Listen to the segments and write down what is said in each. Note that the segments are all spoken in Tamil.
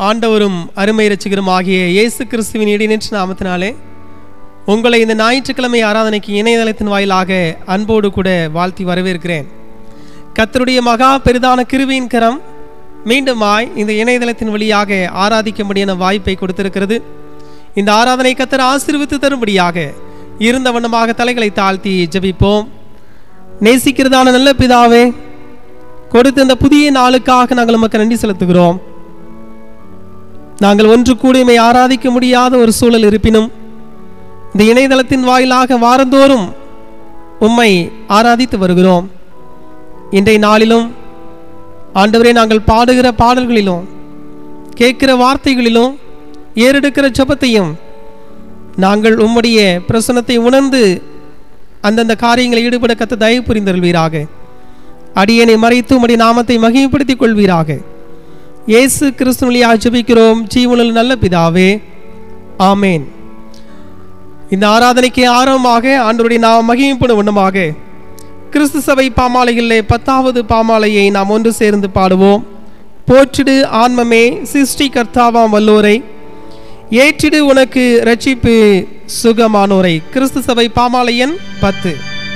ஆண்டவரும் அருமை இரட்சகரும் ஆகிய இயேசு கிறிஸ்துவின் இடைநிற்ற நாமத்தினாலே உங்களை இந்த ஞாயிற்றுக்கிழமை ஆராதனைக்கு இணையதளத்தின் வாயிலாக அன்போடு கூட வாழ்த்தி வரவேற்கிறேன் கர்த்தருடைய மகா பெரிதான கிருபையின் கரம் மீண்டுமாய் இந்த இணையதளத்தின் வழியாக ஆராதிக்கும்படியான வாய்ப்பை கொடுத்திருக்கிறது இந்த ஆராதனை கத்தர் ஆசீர்வித்து தரும்படியாக இருந்த வண்ணமாக தலைகளை தாழ்த்தி ஜெபிப்போம் நேசிக்கிறதான நல்ல பிதாவே கொடுத்த இந்த புதிய நாளுக்காக நாங்கள் உமக்கு நன்றி செலுத்துகிறோம் நாங்கள் ஒன்று கூடியமை ஆராதிக்க முடியாத ஒரு சூழல் இருப்பினும் இந்த இணையதளத்தின் வாயிலாக வாரந்தோறும் உம்மை ஆராதித்து வருகிறோம் இன்றைய நாளிலும் ஆண்டவரே நாங்கள் பாடுகிற பாடல்களிலும் கேட்கிற வார்த்தைகளிலும் ஏறெடுக்கிற ஜெபத்தையும் நாங்கள் உம்முடைய பிரசனத்தை உணர்ந்து அந்தந்த காரியங்களை ஈடுபட கத்த தயவு புரிந்தருள்வீராக அடியனை மறைத்து உம்முடைய நாமத்தை மகிமைப்படுத்திக் கொள்வீராக இயேசு கிறிஸ்துவழியாக ஜெபிக்கிறோம் ஜீவனில் நல்ல பிதாவே ஆமேன் இந்த ஆராதனைக்கு ஆரம்பமாக ஆண்டவருடைய நாம் மகிமைப்படும் வண்ணமாக கிறிஸ்து சபை பாமாலைகளிலே பத்தாவது பாமாலையை நாம் ஒன்று சேர்ந்து பாடுவோம் போற்றிடு ஆன்மமே சிருஷ்டி கர்த்தாவாம் வல்லோரை ஏற்றிடு உனக்கு ரட்சிப்பு சுகமானோரை கிறிஸ்து சபை பாமாலையன் பத்து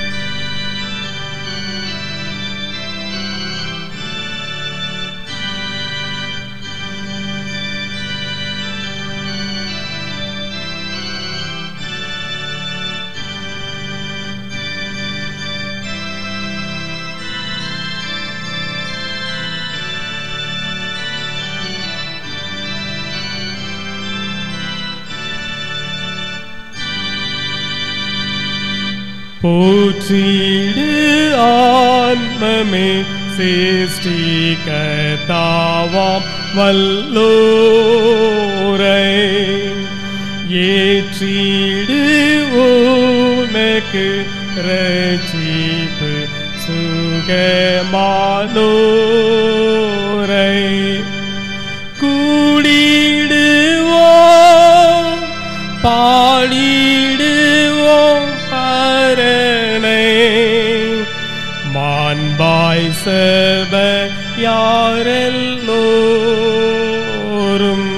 போற்றிடு ஆன்மமே சிருஷ்டிகர்த்தாவாம் வல்லோரை ஏற்றிடு உனக்கு ரட்சிப்பு சுகமானோரை கூடிடுவோம் பாடிடுவோம் பரணை மாண்பாய் சப யாரெல்லோரும்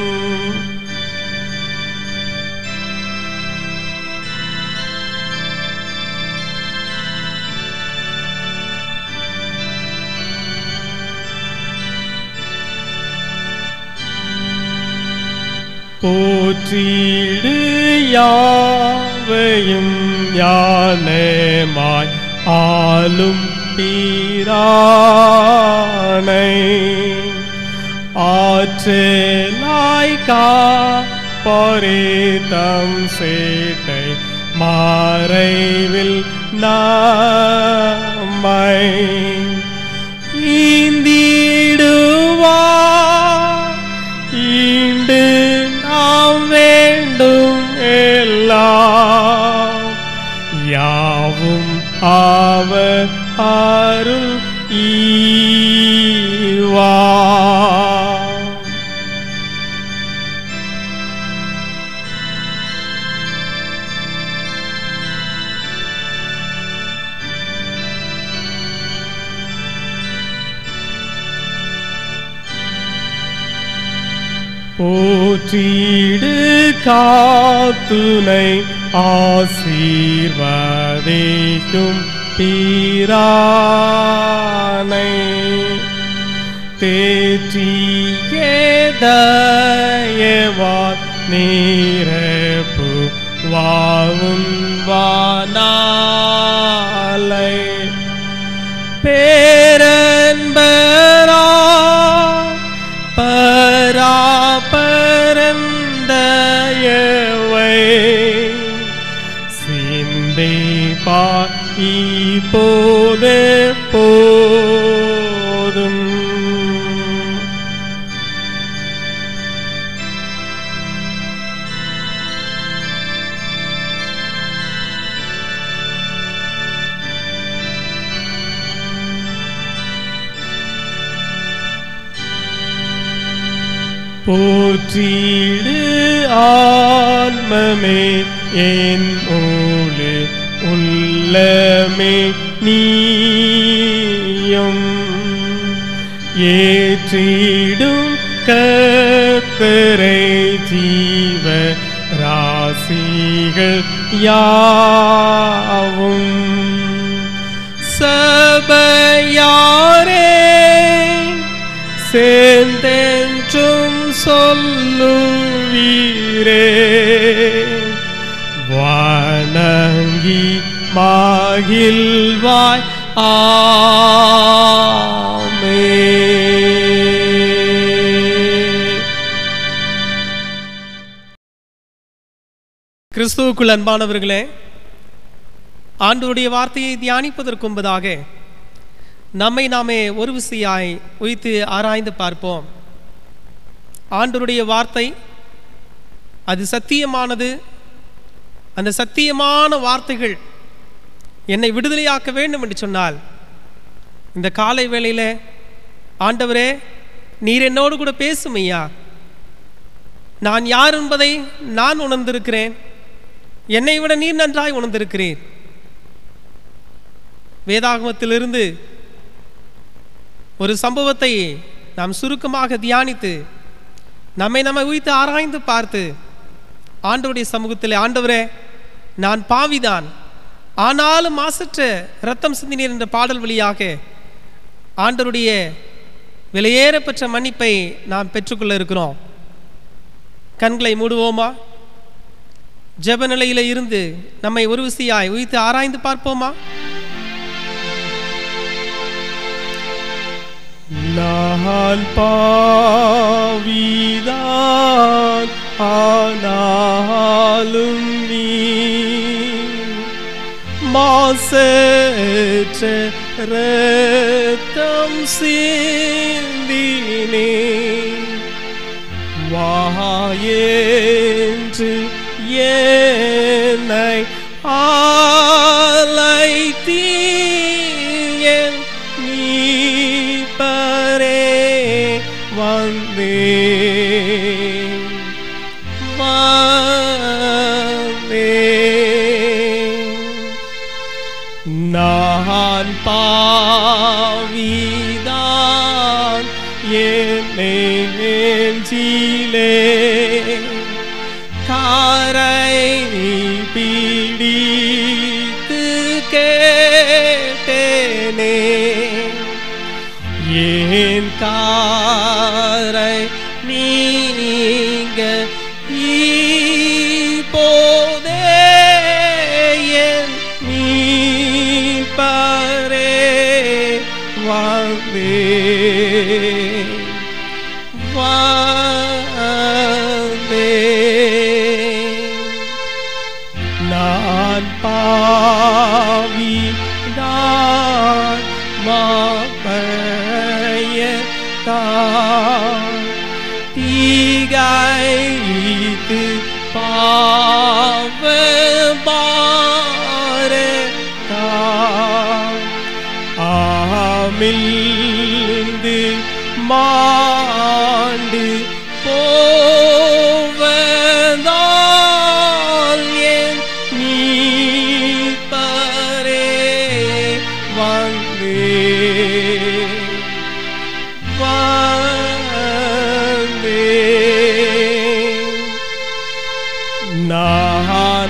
போற்றிடு யாவையும் யானமாய் ஆளும் பீரானை ஆற்றலாய் காப்பரிதம் சேட்டை மறைவில் நம்மை ஈந்திடுவார் ஈண்டு நாம் வேண்டும் எல்லாம் யாவும் அவர் அருள் ஈவா போற்றிடு காத்துனை ஆசீர்வதிக்கும் பீரானை தேற்றியேதயவார் நீரப்பு வாவும் வானாலை பேரன்பரா பராபரந்தயவை சிந்தை பா இப்போது போதும் போற்றிடு ஆன்மமே என் ஊழு உள்ளமே நீயும் ஏற்றிடும் கர்த்தரை திரை ஜீவ ராசிகள் யாவும் சபையாரே சேர்ந்தென்றும் சொல்லுவீரே வணங்கி மகிழ்வாய் ஆமே கிறிஸ்துவுக்குள் அன்பானவர்களே ஆண்டவருடைய வார்த்தையை தியானிப்பதற்கு முன்பதாக நம்மை நாமே ஒரு விசையாய் உய்த்து ஆராய்ந்து பார்ப்போம் ஆண்டவருடைய வார்த்தை அது சத்தியமானது அந்த சத்தியமான வார்த்தைகள் என்னை விடுதலையாக்க வேண்டும் என்று சொன்னால் இந்த காலை வேளையில் ஆண்டவரே நீர் என்னோடு கூட பேசும் ஐயா நான் யார் என்பதை நான் உணர்ந்திருக்கிறேன் என்னை விட நீர் நன்றாய் உணர்ந்திருக்கிறீர் வேதாகமத்திலிருந்து ஒரு சம்பவத்தை நாம் சுருக்கமாக தியானித்து நம்மை நம்ம உய்த்து ஆராய்ந்து பார்த்து ஆண்டவருடைய சமூகத்தில் ஆண்டவரே நான் பாவிதான் ஆனாலும் மாசற்ற ரத்தம் சிந்தினீர் என்ற பாடல் வழியாக ஆண்டவருடைய விலையேறப்பெற்ற மன்னிப்பை நாம் பெற்றுக்கொள்ள இருக்கிறோம் கண்களை மூடுவோமா ஜெப நிலையில இருந்து நம்மை ஒரு விசையாய் உயித்து ஆராய்ந்து பார்ப்போமா நான் பாவிதான் ஆனாலும் நீ மாசற்ற ரத்தம் சிந்தினே வாயேன்று என்னை ஆலைத்தீயன் மீட்பரே வந்தே வந்தே நான் பாவிதான் என்னை நெஞ்சிலே காரை பிடித்து கேட்டேனே ஏன் காரை நீங்க இப்போதே என் மீட்பரே வந்தே வந்தே நான் பாவி நான் மாப்பைய தீகைத்து பாவ ஆமிழ்ந்து மாண்டு போவதால் என் மீட்பரே வந்தே வந்தே நான்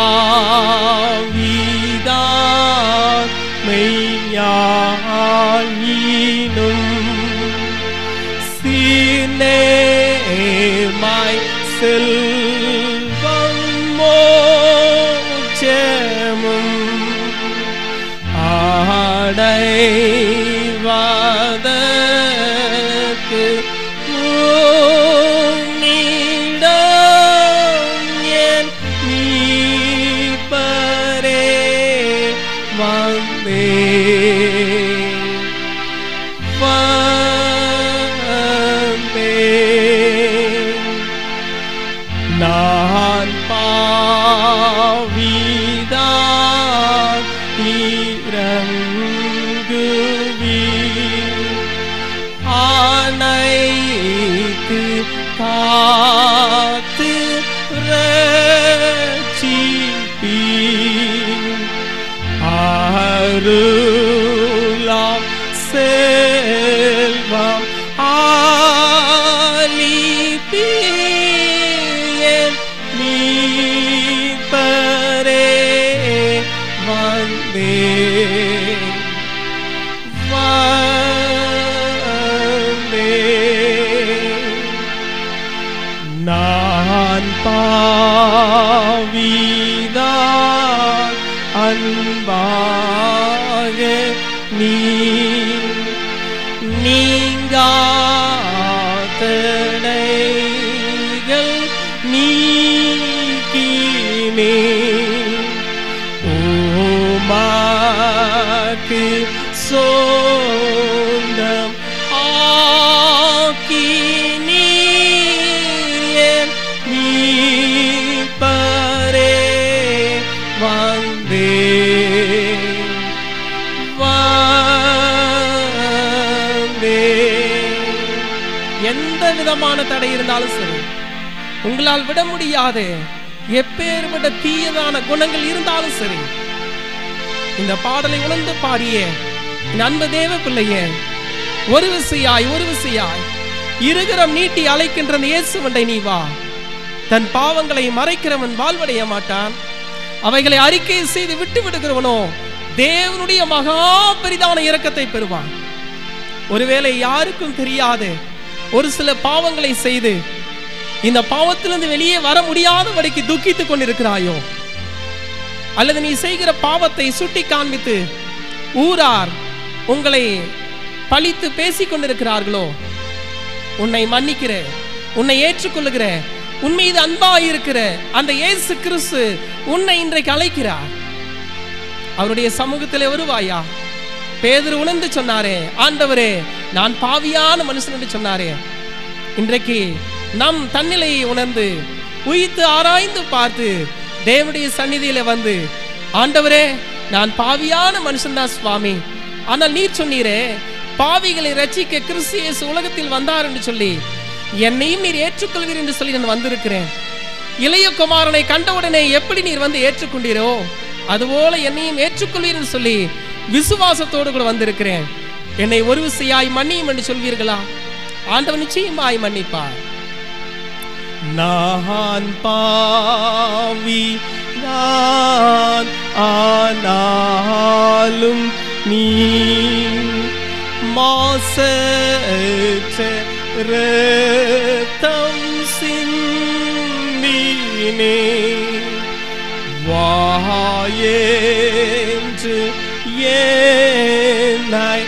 பாவிதான் மெய்யாயினும் சீனேமாய் செல்வம் மோட்சமும் அடைவதற்கு உன்னிடம் என் மீட்பரே வந்தே வந்தே நான் பாவிதான் இறங்குவி ஆனைத்து காத்து ரட்சிப்பி அருளாம் செல்வம் ஆலிப்பி வந்தேன் வந்தேன் நான் பாவிதான் அன்பாக நீ நீங்காத்தடைகள் நீக்கினே ஓமாக்கு சொந்தம் ஆக்கி நீர் மீட்பரே வந்தேன் வந்தேன் எந்த விதமான தடை இருந்தாலும் சரி உங்களால் விட முடியாத எப்பேற்பட்ட தீயதான குணங்கள் இருந்தாலும் சரி இந்த பாடலை உணர்ந்து பாடிய என் அன்பு தேவ பிள்ளையே ஒரு விசையாய் ஒரு விசையாய் இருகரம் நீட்டி அழைக்கின்ற அந்த இயேசுவண்டை நீ வா தன் பாவங்களை மறைக்கிறவன் வாழ்வடைய மாட்டான் அவைகளை அறிக்கை செய்து விட்டு விடுகிறவனோ தேவனுடைய மகா பெரிதான இரக்கத்தை பெறுவான் ஒருவேளை யாருக்கும் தெரியாத ஒரு சில பாவங்களை செய்து இந்த பாவத்திலிருந்து வெளியே வர முடியாதபடிக்கு துக்கித்துக் கொண்டிருக்கிறாயோ அல்லது நீ செய்கிற பாவத்தை சுட்டி காண்பித்து ஊரார் உங்களை பழித்து பேசிக் கொண்டிருக்கிறார்களோ உன்னை மன்னிக்கிற உன்னை ஏற்றுக்கொள்ளுகிற உன் மீது அன்பாய் இருக்கிற அந்த இயேசு கிறிஸ்து உன்னை இன்றைக்கு அழைக்கிறார் அவருடைய சமூகத்திலே வருவாயா பேதுரு உணர்ந்து சொன்னாரே ஆண்டவரே நான் பாவியான மனுஷன் என்று சொன்னாரே இன்றைக்கு நம் தன்னிலையை உணர்ந்து உயித்து ஆராய்ந்து பார்த்து தேவனுடைய சந்நிதியில வந்து ஆண்டவரே நான் பாவியான மனுஷன்தான் சுவாமி ஆனால் நீர் சொன்னீரே பாவிகளை ரட்சிக்க கிறிஸ்து இயேசு உலகத்தில் வந்தார் என்று சொல்லி என்னையும் நீர் ஏற்றுக்கொள்வீர் என்று சொல்லி நான் வந்திருக்கிறேன் இளைய குமாரனை கண்டவுடனே எப்படி நீர் வந்து ஏற்றுக்கொண்டீரோ அதுபோல என்னையும் ஏற்றுக்கொள்வீர் என்று சொல்லி விசுவாசத்தோடு கூட வந்திருக்கிறேன் என்னை ஒரு விசையாய் மன்னியும் என்று சொல்வீர்களா ஆண்டவன் நிச்சயமாய் மன்னிப்பார் நான் பாவி நான் ஆனாலும் நீ மாசற்ற ரத்தம் சிந்தினே வாயேன்று என்னை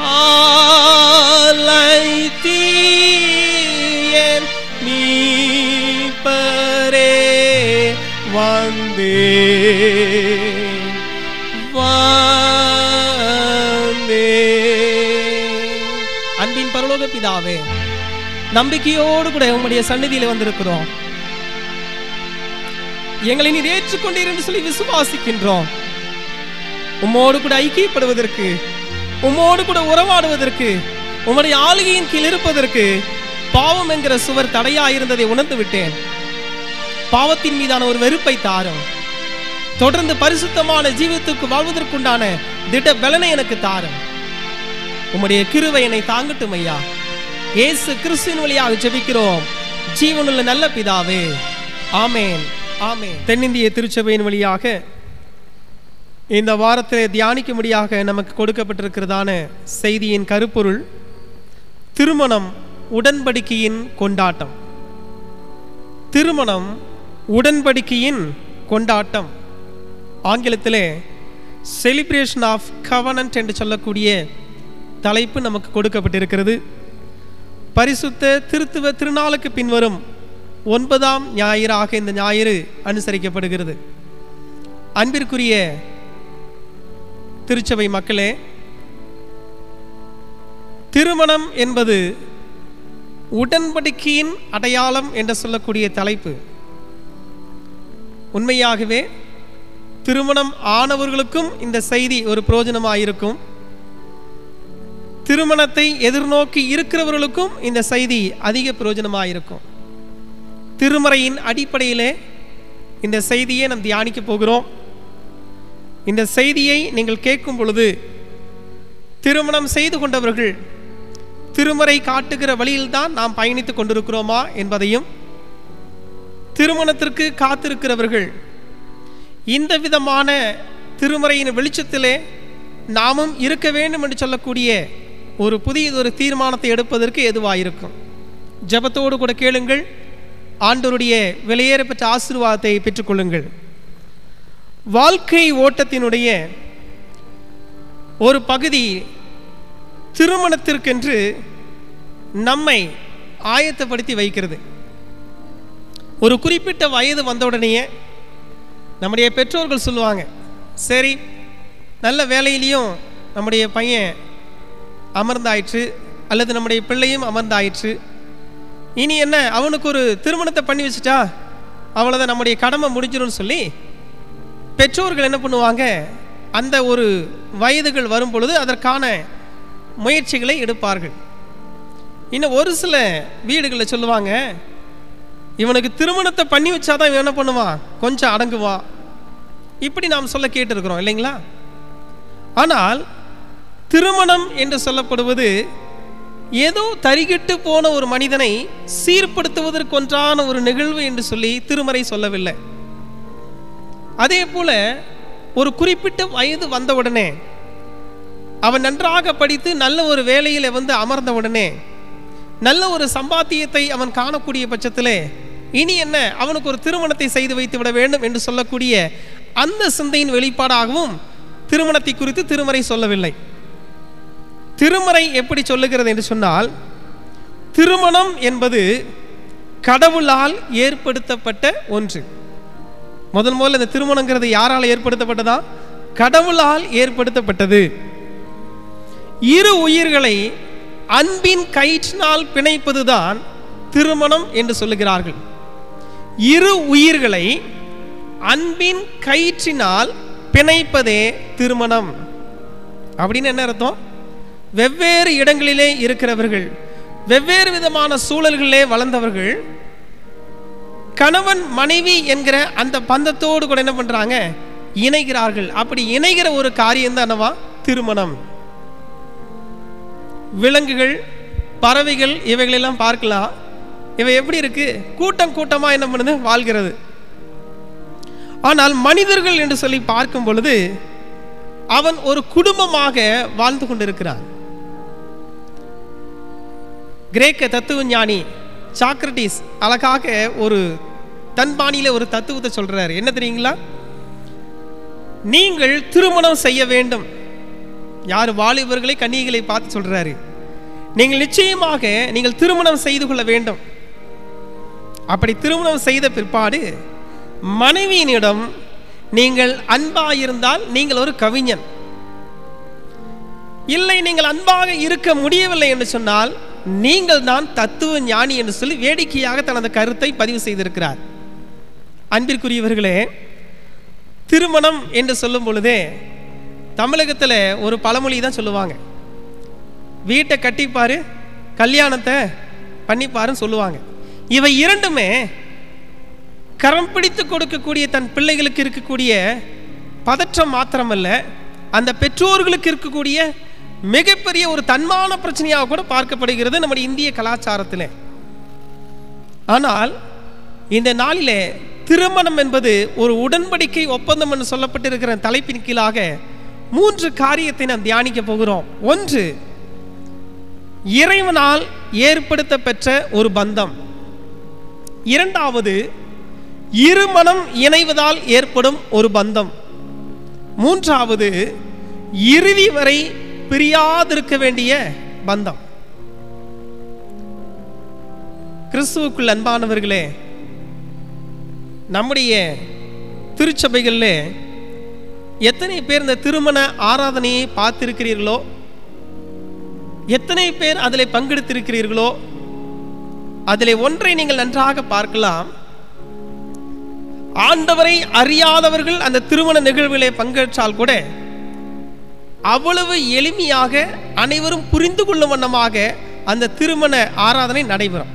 ஆலைத்தீயன் மீட்பரே வந்தே வந்தே அன்பின் பரலோக பிதாவே நம்பிக்கையோடு கூட உம்முடைய சந்நிதியில வந்திருக்கிறோம் எங்களை நீர் ஏற்றுக்கொண்டீர் என்று சொல்லி விசுவாசிக்கின்றோம் உம்மோடு கூட ஐக்கியப்படுவதற்கு உம்மோடு கூட உறவாடுவதற்கு உம்முடைய ஆளுகையின் கீழ் இருப்பதற்கு பாவம் என்கிற சுவர் தடையா இருந்ததை உணர்ந்து விட்டேன் பாவத்தின் மீதான ஒரு வெறுப்பை தாரும் தொடர்ந்து பரிசுத்தமான ஜீவித்துக்கு வாழ்வதற்குண்டான திட பலனை எனக்கு தாரும் உம்முடைய கிருவை என்னை தாங்கட்டும் ஐயா இயேசு கிறிஸ்துவின் வழியாக ஜெபிக்கிறோம் ஜீவனுள்ள நல்ல பிதாவே ஆமேன் ஆமேன் தென்னிந்திய திருச்சபையின் வழியாக இந்த வாரத்திலே தியானிக்கும்படியாக நமக்கு கொடுக்கப்பட்டிருக்கிறதான செய்தியின் கருப்பொருள் திருமணம் உடன்படிக்கையின் கொண்டாட்டம் திருமணம் உடன்படிக்கையின் கொண்டாட்டம் ஆங்கிலத்திலே செலிப்ரேஷன் ஆஃப் கவனன்ட் என்று சொல்லக்கூடிய தலைப்பு நமக்கு கொடுக்கப்பட்டிருக்கிறது பரிசுத்த திருத்துவ திருநாளுக்கு பின்வரும் ஒன்பதாம் ஞாயிறாக இந்த ஞாயிறு அனுசரிக்கப்படுகிறது அன்பிற்குரிய திருச்சபை மக்களே திருமணம் என்பது உடன்படிக்கையின் அடையாளம் என்று சொல்லக்கூடிய தலைப்பு உண்மையாகவே திருமணம் ஆனவர்களுக்கும் இந்த செய்தி ஒரு பிரயோஜனமாயிருக்கும் திருமணத்தை எதிர்நோக்கி இருக்கிறவர்களுக்கும் இந்த செய்தி அதிக பிரயோஜனமாயிருக்கும் திருமறையின் அடிப்படையிலே இந்த செய்தியை நாம் தியானிக்க போகிறோம் இந்த செய்தியை நீங்கள் கேட்கும் பொழுது திருமணம் செய்து கொண்டவர்கள் திருமறை காட்டுகிற வழியில்தான் நாம் பயணித்துக் கொண்டிருக்கிறோமா என்பதையும் திருமணத்திற்கு காத்திருக்கிறவர்கள் இந்த விதமான திருமறையின் வெளிச்சத்திலே நாமும் இருக்க வேண்டும் என்று சொல்லக்கூடிய ஒரு புதியதொரு தீர்மானத்தை எடுப்பதற்கு எதுவாயிருக்கும் ஜெபத்தோடு கூட கேளுங்கள் ஆண்டவருடைய வெளியேற பெற்ற ஆசீர்வாதத்தை பெற்றுக்கொள்ளுங்கள் வாழ்க்கை ஓட்டத்தினுடைய ஒரு பகுதி திருமணத்திற்கென்று நம்மை ஆயத்தப்படுத்தி வைக்கிறது ஒரு குறிப்பிட்ட வயது வந்தவுடனேயே நம்முடைய பெற்றோர்கள் சொல்லுவாங்க சரி நல்ல வேலையிலையும் நம்முடைய பையன் அமர்ந்தாயிற்று அல்லது நம்முடைய பிள்ளையும் அமர்ந்தாயிற்று இனி என்ன அவனுக்கு ஒரு திருமணத்தை பண்ணி வச்சுட்டா அவ்வளோதான் நம்முடைய கடமை முடிஞ்சிடும்னு சொல்லி பெற்றோர்கள் என்ன பண்ணுவாங்க அந்த ஒரு வயதுகள் வரும் பொழுது அதற்கான முயற்சிகளை எடுப்பார்கள் இன்னும் ஒரு சில வீடுகளில் சொல்லுவாங்க இவனுக்கு திருமணத்தை பண்ணி வச்சாதான் இவன் என்ன பண்ணுவான் கொஞ்சம் அடங்குவான் இப்படி நாம் சொல்ல கேட்டிருக்கிறோம் இல்லைங்களா ஆனால் திருமணம் என்று சொல்லப்படுவது ஏதோ தரிகிட்டு போன ஒரு மனிதனை சீர்படுத்துவதற்கொன்றான ஒரு நிகழ்வு என்று சொல்லி திருமறை சொல்லவில்லை அதே போல ஒரு குறிப்பிட்ட வயது வந்தவுடனே அவன் நன்றாக படித்து நல்ல ஒரு வேலையில் வந்து அமர்ந்தவுடனே நல்ல ஒரு சம்பாத்தியத்தை அவன் காணக்கூடிய பட்சத்திலே இனி என்ன அவனுக்கு ஒரு திருமணத்தை செய்து வைத்து விட வேண்டும் என்று சொல்லக்கூடிய அந்த சிந்தையின் வெளிப்பாடாகவும் திருமணத்தை குறித்து திருமறை சொல்லவில்லை திருமறை எப்படி சொல்லுகிறது என்று சொன்னால் திருமணம் என்பது கடவுளால் ஏற்படுத்தப்பட்ட ஒன்று முதல் முதல்ல இந்த திருமணங்கிறது யாரால் ஏற்படுத்தப்பட்டதா கடவுளால் ஏற்படுத்தப்பட்டது இரு உயிர்களை அன்பின் கயிற்றினால் பிணைப்பதுதான் திருமணம் என்று சொல்லுகிறார்கள் இரு உயிர்களை அன்பின் கயிற்றினால் பிணைப்பதே திருமணம் அப்படின்னு என்ன அர்த்தம் வெவ்வேறு இடங்களிலே இருக்கிறவர்கள் வெவ்வேறு விதமான சூழல்களிலே வளர்ந்தவர்கள் கணவன் மனைவி என்கிற அந்த பந்தத்தோடு கூட என்ன பண்றாங்க இணைகிறார்கள் அப்படி இணைகிற ஒரு காரியம் தான் என்னவா திருமணம் விலங்குகள் பறவைகள் இவைகளெல்லாம் பார்க்கலாம் இவை எப்படி இருக்கு கூட்டம் கூட்டமா என்ன பண்ணுது வாழ்கிறது ஆனால் மனிதர்கள் என்று சொல்லி பார்க்கும் பொழுது அவன் ஒரு குடும்பமாக வாழ்ந்து கொண்டிருக்கிறான் கிரேக்க தத்துவ ஞானி சாக்ரட்டிஸ் அழகாக ஒரு தன் பாணியில ஒரு தத்துவத்தை சொல்றாரு என்ன தெரியுங்களா நீங்கள் திருமணம் செய்ய வேண்டும் யார் வாலிபர்களை கன்னிகளை பார்த்து சொல்றாரு நீங்கள் நிச்சயமாக நீங்கள் திருமணம் செய்து கொள்ள வேண்டும் அப்படி திருமணம் செய்த பிற்பாடு மனைவியினிடம் நீங்கள் அன்பாயிருந்தால் நீங்கள் ஒரு கவிஞன் இல்லை நீங்கள் அன்பாக இருக்க முடியவில்லை என்று சொன்னால் நீங்கள் தான் தத்துவ ஞானி என்று சொல்லி வேடிக்கையாக தனது கருத்தை பதிவு செய்திருக்கிறார் அன்பிற்குரியவர்களே திருமணம் என்று சொல்லும் பொழுதே தமிழகத்தில் ஒரு பழமொழி தான் சொல்லுவாங்க வீட்டை கட்டிப்பாரு கல்யாணத்தை பண்ணிப்பாருன்னு சொல்லுவாங்க இவை இரண்டுமே கரம் பிடித்து கொடுக்கக்கூடிய தன் பிள்ளைகளுக்கு இருக்கக்கூடிய பதற்றம் மாத்திரமல்ல அந்த பெற்றோர்களுக்கு இருக்கக்கூடிய மிகப்பெரிய ஒரு தன்மான பிரச்சனையாக கூட பார்க்கப்படுகிறது நம்முடைய இந்திய கலாச்சாரத்தில் ஆனால் இந்த நாளிலே திருமணம் என்பது ஒரு உடன்படிக்கை ஒப்பந்தம் என்று சொல்லப்பட்டிருக்கிற தலைப்பின் கீழாக மூன்று காரியத்தை நாம் தியானிக்க போகிறோம் ஒன்று இறைவனால் ஏற்படுத்த பெற்ற ஒரு பந்தம் இரண்டாவது இருமனம் இணைவதால் ஏற்படும் ஒரு பந்தம் மூன்றாவது இறுதி வரை பிரியாதிருக்க வேண்டிய பந்தம் கிறிஸ்துவுக்குள் அன்பானவர்களே நம்முடைய திருச்சபைகளில் எத்தனை பேர் இந்த திருமண ஆராதனையை பார்த்திருக்கிறீர்களோ எத்தனை பேர் அதில் பங்கெடுத்திருக்கிறீர்களோ அதில் ஒன்றை நீங்கள் நன்றாக பார்க்கலாம் ஆண்டவரை அறியாதவர்கள் அந்த திருமண நிகழ்விலே பங்கேற்றால் கூட அவ்வளவு எளிமையாக அனைவரும் புரிந்து கொள்ளும் வண்ணமாக அந்த திருமண ஆராதனை நடைபெறும்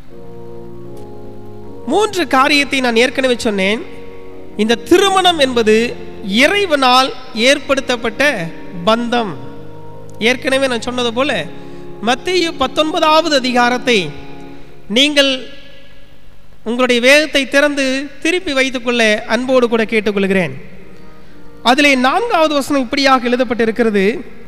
மூன்று காரியத்தை நான் ஏற்கனவே சொன்னேன் இந்த திருமணம் என்பது இறைவனால் ஏற்படுத்தப்பட்ட பந்தம் ஏற்கனவே நான் சொன்னது போல மத்திய பத்தொன்பதாவது அதிகாரத்தை நீங்கள் உங்களுடைய வேதத்தை திறந்து திருப்பி வைத்துக்கொள்ள அன்போடு கூட கேட்டுக்கொள்கிறேன் அதிலே நான்காவது வசனம் இப்படியாக எழுதப்பட்டிருக்கிறது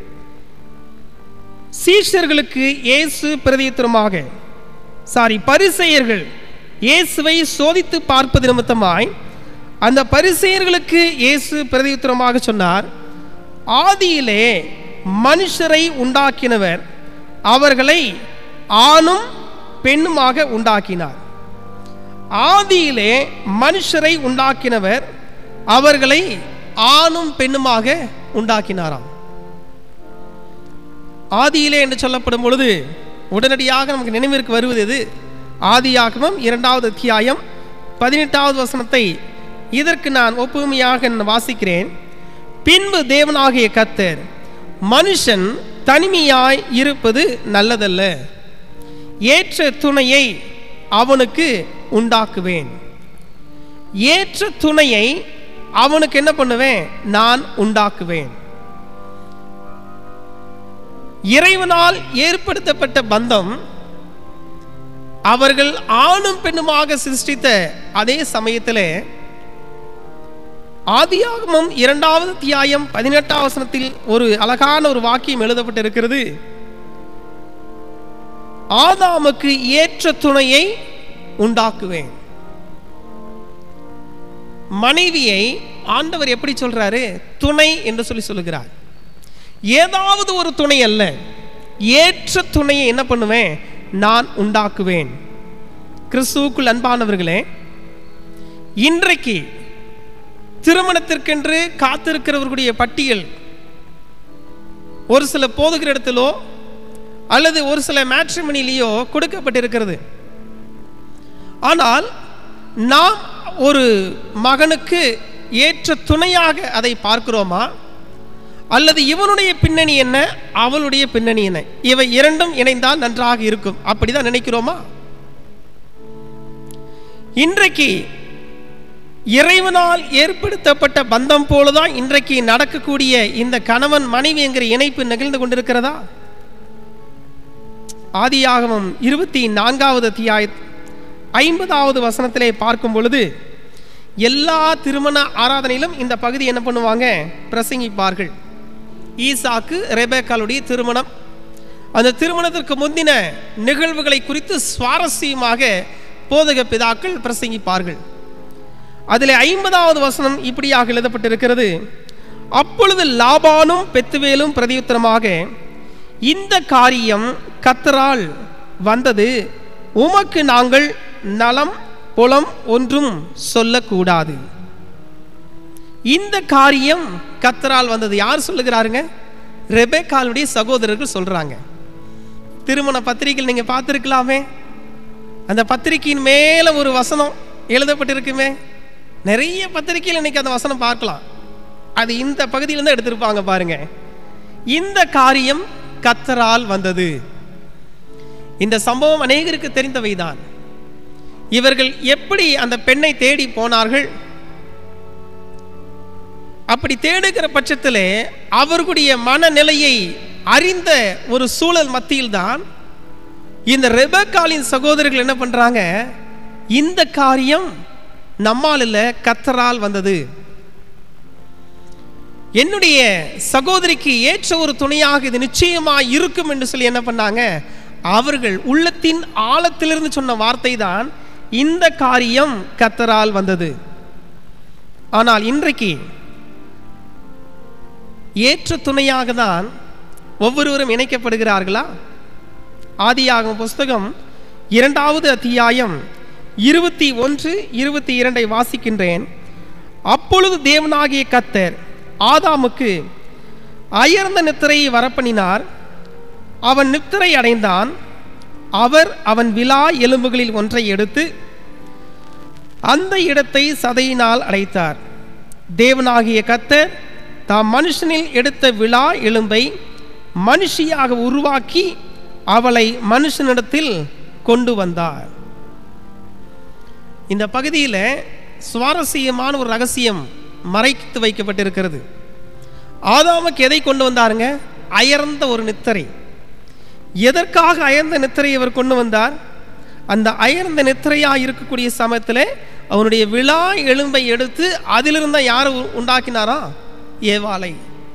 சீஷர்களுக்கு இயேசு பிரதியுத்தரமாக சாரி பரிசெயர்கள் இயேசுவை சோதித்து பார்ப்பது நிமித்தமாய் அந்த பரிசெயர்களுக்கு இயேசு பிரதியுத்தரமாக சொன்னார் ஆதியிலே மனுஷரை உண்டாக்கினவர் அவர்களை ஆணும் பெண்ணுமாக உண்டாக்கினார் ஆதியிலே மனுஷரை உண்டாக்கினவர் அவர்களை ஆணும் பெண்ணுமாக உண்டாக்கினாராம் ஆதியிலே என்று சொல்லப்படும் பொழுது உடனடியாக நமக்கு நினைவிற்கு வருவது எது ஆதியாகமம் இரண்டாவது அத்தியாயம் பதினெட்டாவது வசனத்தை இதற்கு நான் ஒப்புமையாக நான் வாசிக்கிறேன் பின்பு தேவனாகிய கத்தர் மனுஷன் தனிமையாய் இருப்பது நல்லதல்ல ஏற்ற துணையை அவனுக்கு உண்டாக்குவேன் ஏற்ற துணையை அவனுக்கு என்ன பண்ணுவேன் நான் உண்டாக்குவேன் இறைவனால் ஏற்படுத்தப்பட்ட பந்தம் அவர்கள் ஆணும் பெண்ணுமாக சிருஷ்டித்த அதே சமயத்தில் ஆதியாகமம் இரண்டாவது அத்தியாயம் பதினெட்டாம் வசனத்தில் ஒரு அழகான ஒரு வாக்கியம் எழுதப்பட்டிருக்கிறது ஆதாமுக்கு ஏற்ற துணையை உண்டாக்குவேன் மனைவியை ஆண்டவர் எப்படி சொல்றாரு துணை என்று சொல்லி சொல்லுகிறார் ஏதாவது ஒரு துணை அல்ல ஏற்ற துணையை என்ன பண்ணுவேன் நான் உண்டாக்குவேன் கிறிஸ்துவுக்குள் அன்பானவர்களே இன்றைக்கு திருமணத்திற்கென்று காத்திருக்கிறவர்களுடைய பட்டியல் ஒரு சில போதுகிற இடத்திலோ அல்லது ஒரு சில மேட்ரிமணிலேயோ கொடுக்கப்பட்டிருக்கிறது ஆனால் நாம் ஒரு மகனுக்கு ஏற்ற துணையாக அதை பார்க்கிறோமா அல்லது இவனுடைய பின்னணி என்ன அவளுடைய பின்னணி என்ன இவை இரண்டும் இணைந்தால் நன்றாக இருக்கும் அப்படிதான் நினைக்கிறோமா இன்றைக்கு இறைவனால் ஏற்படுத்தப்பட்ட பந்தம் போலதான் இன்றைக்கு நடக்கக்கூடிய இந்த கணவன் மனைவி என்கிற இணைப்பு நிகழ்ந்து கொண்டிருக்கிறதா ஆதியாகமம் இருபத்தி நான்காவது அத்தியாய ஐம்பதாவது வசனத்திலே பார்க்கும் பொழுது எல்லா திருமண ஆராதனையிலும் இந்த பகுதி என்ன பண்ணுவாங்க பிரசங்கிப்பார்கள் ஈசாக்கு ரெபேக்காலுடைய திருமணம் அந்த திருமணத்திற்கு முந்தின நிகழ்வுகளை குறித்து சுவாரஸ்யமாக போதக பிதாக்கள் பிரசங்கிப்பார்கள் அதில் ஐம்பதாவது வசனம் இப்படியாக எழுதப்பட்டிருக்கிறது அப்பொழுது லாபானும் பெத்துவேலும் பிரதியுத்தரமாக இந்த காரியம் கத்தரால் வந்தது உமக்கு நாங்கள் நலம் புலம் ஒன்றும் சொல்லக்கூடாது இந்த காரியம் கத்தரால் வந்தது யார் சொல்லுகிறாருங்க ரெபேக்காலுடைய சகோதரர்கள் சொல்றாங்க திருமண பத்திரிகை நீங்க பார்த்துருக்கலாமே அந்த பத்திரிகையின் மேல ஒரு வசனம் எழுதப்பட்டிருக்குமே நிறைய பத்திரிகையில் இன்னைக்கு அந்த வசனம் பார்க்கலாம் அது இந்த பகுதியிலிருந்து எடுத்திருப்பாங்க பாருங்க இந்த காரியம் கத்தரால் வந்தது இந்த சம்பவம் அநேகருக்கு தெரிந்தவைதான் இவர்கள் எப்படி அந்த பெண்ணை தேடி போனார்கள் அப்படி தேடுகிற பட்சத்தில் அவர்களுடைய மனநிலையை அறிந்த ஒரு சூழல் மத்தியில்தான் இந்த ரெபக்காலின் சகோதரர்கள் என்ன பண்றாங்க இந்த காரியம் நம்மால் இல்ல கத்தரால் வந்தது என்னுடைய சகோதரிக்கு ஏற்ற ஒரு துணையாக இது நிச்சயமா இருக்கும் என்று சொல்லி என்ன பண்ணாங்க அவர்கள் உள்ளத்தின் ஆழத்திலிருந்து சொன்ன வார்த்தை தான் இந்த காரியம் கத்தரால் வந்தது ஆனால் இன்றைக்கு ஏற்ற துணையாக தான் ஒவ்வொருவரும் இணைக்கப்படுகிறார்களா ஆதியாகும் புஸ்தகம் இரண்டாவது அத்தியாயம் இருபத்தி ஒன்று இருபத்தி இரண்டை வாசிக்கின்றேன் அப்பொழுது தேவனாகிய கத்தர் ஆதாமுக்கு அயர்ந்த நித்திரையை வரப்பண்ணினார் அவன் நித்திரை அடைந்தான் அவர் அவன் விலா எலும்புகளில் ஒன்றை எடுத்து அந்த இடத்தை சதையினால் அடைத்தார் தேவனாகிய கத்தர் தாம் மனுஷனில் எடுத்த விழா எலும்பை மனுஷியாக உருவாக்கி அவளை மனுஷனிடத்தில் கொண்டு வந்தார் இந்த பகுதியில் சுவாரஸ்யமான ஒரு ரகசியம் மறைத்து வைக்கப்பட்டிருக்கிறது ஆதாமுக்கு எதை கொண்டு வந்தாருங்க அயர்ந்த ஒரு நித்திரை எதற்காக அயர்ந்த நித்திரை இவர் கொண்டு வந்தார் அந்த அயர்ந்த நித்திரையா இருக்கக்கூடிய சமயத்தில் அவனுடைய விழா எலும்பை எடுத்து அதிலிருந்த யார் உ- உண்டாக்கினாரா ஏவாளை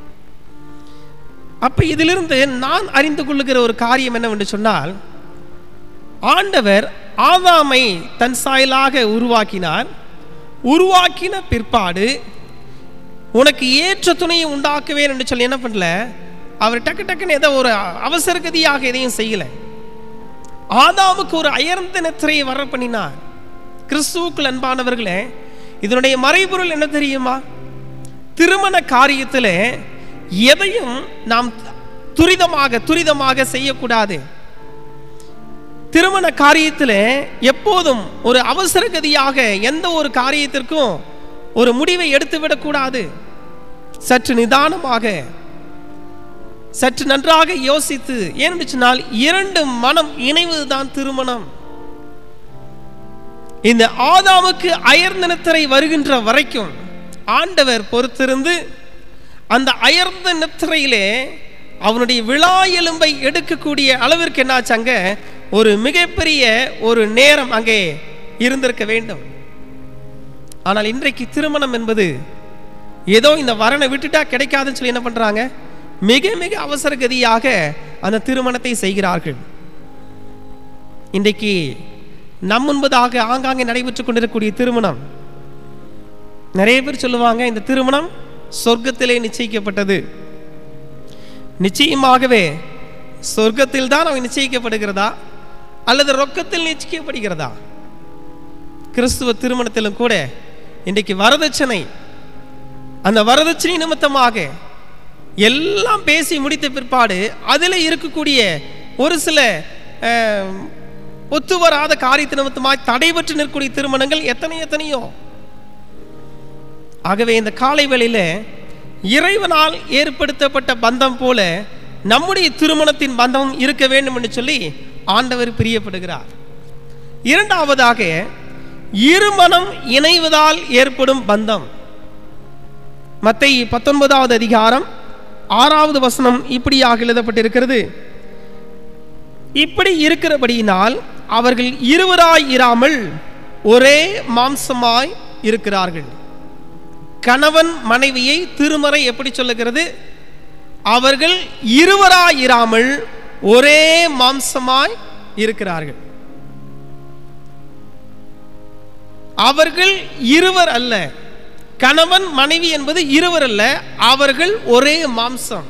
அப்ப இதிலிருந்து நான் அறிந்து கொள்ளுகிற ஒரு காரியம் என்னவென்று சொன்னால் ஆண்டவர் ஆதாமை தன் சாயலாக உருவாக்கினார் உருவாக்கின பிற்பாடு உனக்கு ஏற்ற துணையை உண்டாக்குவேன் என்று சொல்லி என்ன பண்ணல அவர் டக்கு டக்குன்னு ஏதோ ஒரு அவசர கதியாக எதையும் செய்யல ஆதாமுக்கு ஒரு அயர்ந்த நித்திரையை வர பண்ணினார் கிறிஸ்துவுக்குள் அன்பானவர்களே இதனுடைய மறைபொருள் என்ன தெரியுமா திருமண காரியத்தில் எதையும் நாம் துரிதமாக துரிதமாக செய்யக்கூடாது திருமண காரியத்தில் எப்போதும் ஒரு அவசர கதியாக எந்த ஒரு காரியத்திற்கும் ஒரு முடிவை எடுத்து விடக்கூடாது சற்று நிதானமாக சற்று நன்றாக யோசித்து ஏன்னு சொன்னால் இரண்டு மனம் இணைவதுதான் திருமணம் இந்த ஆதாமுக்கு அயர்ந்த நித்திரை வருகின்ற வரைக்கும் ஆண்டவர் பொறுத்திருந்து அந்த அயர்ந்த நித்திரையிலே அவனுடைய விழா எலும்பை எடுக்கக்கூடிய அளவிற்கு என்னாச்சு அங்க ஒரு மிகப்பெரிய ஒரு நேரம் அங்கே இருந்திருக்க வேண்டும் ஆனால் இன்றைக்கு திருமணம் என்பது ஏதோ இந்த வரனை விட்டுட்டா கிடைக்காதுன்னு சொல்லி என்ன பண்றாங்க மிக மிக அவசர கதியாக அந்த திருமணத்தை செய்கிறார்கள் இன்றைக்கு நம் முன்பதாக ஆங்காங்கே நடைபெற்றுக் கொண்டிருக்கக்கூடிய திருமணம் நிறைய பேர் சொல்லுவாங்க இந்த திருமணம் சொர்க்கத்திலே நிச்சயிக்கப்பட்டது நிச்சயமாகவே சொர்க்கத்தில் தான் அவன் நிச்சயிக்கப்படுகிறதா அல்லது ரொக்கத்தில் நிச்சயிக்கப்படுகிறதா கிறிஸ்துவ திருமணத்திலும் கூட இன்றைக்கு வரதட்சணை அந்த வரதட்சணை நிமித்தமாக எல்லாம் பேசி முடித்த பிற்பாடு அதில் இருக்கக்கூடிய ஒரு சில அஹ், ஒத்து வராத காரியத்து நிமித்தமாய் தடைபற்று நிற்கக்கூடிய திருமணங்கள் எத்தனை எத்தனையோ ஆகவே இந்த காலை வேளையில இறைவனால் ஏற்படுத்தப்பட்ட பந்தம் போல நம்முடைய திருமணத்தின் பந்தம் இருக்க வேண்டும் என்று சொல்லி ஆண்டவர் பிரியப்படுகிறார் இரண்டாவதாக இருமனம் இணைவதால் ஏற்படும் பந்தம் மத்தேயு பத்தொன்பதாவது அதிகாரம் ஆறாவது வசனம் இப்படியாக எழுதப்பட்டிருக்கிறது இப்படி இருக்கிறபடியினால் அவர்கள் இருவராய் இராமல் ஒரே மாம்சமாய் இருக்கிறார்கள் கணவன் மனைவியை திருமறை எப்படி சொல்லுகிறது அவர்கள் இருவராய் இராமல் ஒரே மாம்சமாய் இருக்கிறார்கள் அவர்கள் இருவர் அல்ல கணவன் மனைவி என்பது இருவர் அல்ல அவர்கள் ஒரே மாம்சம்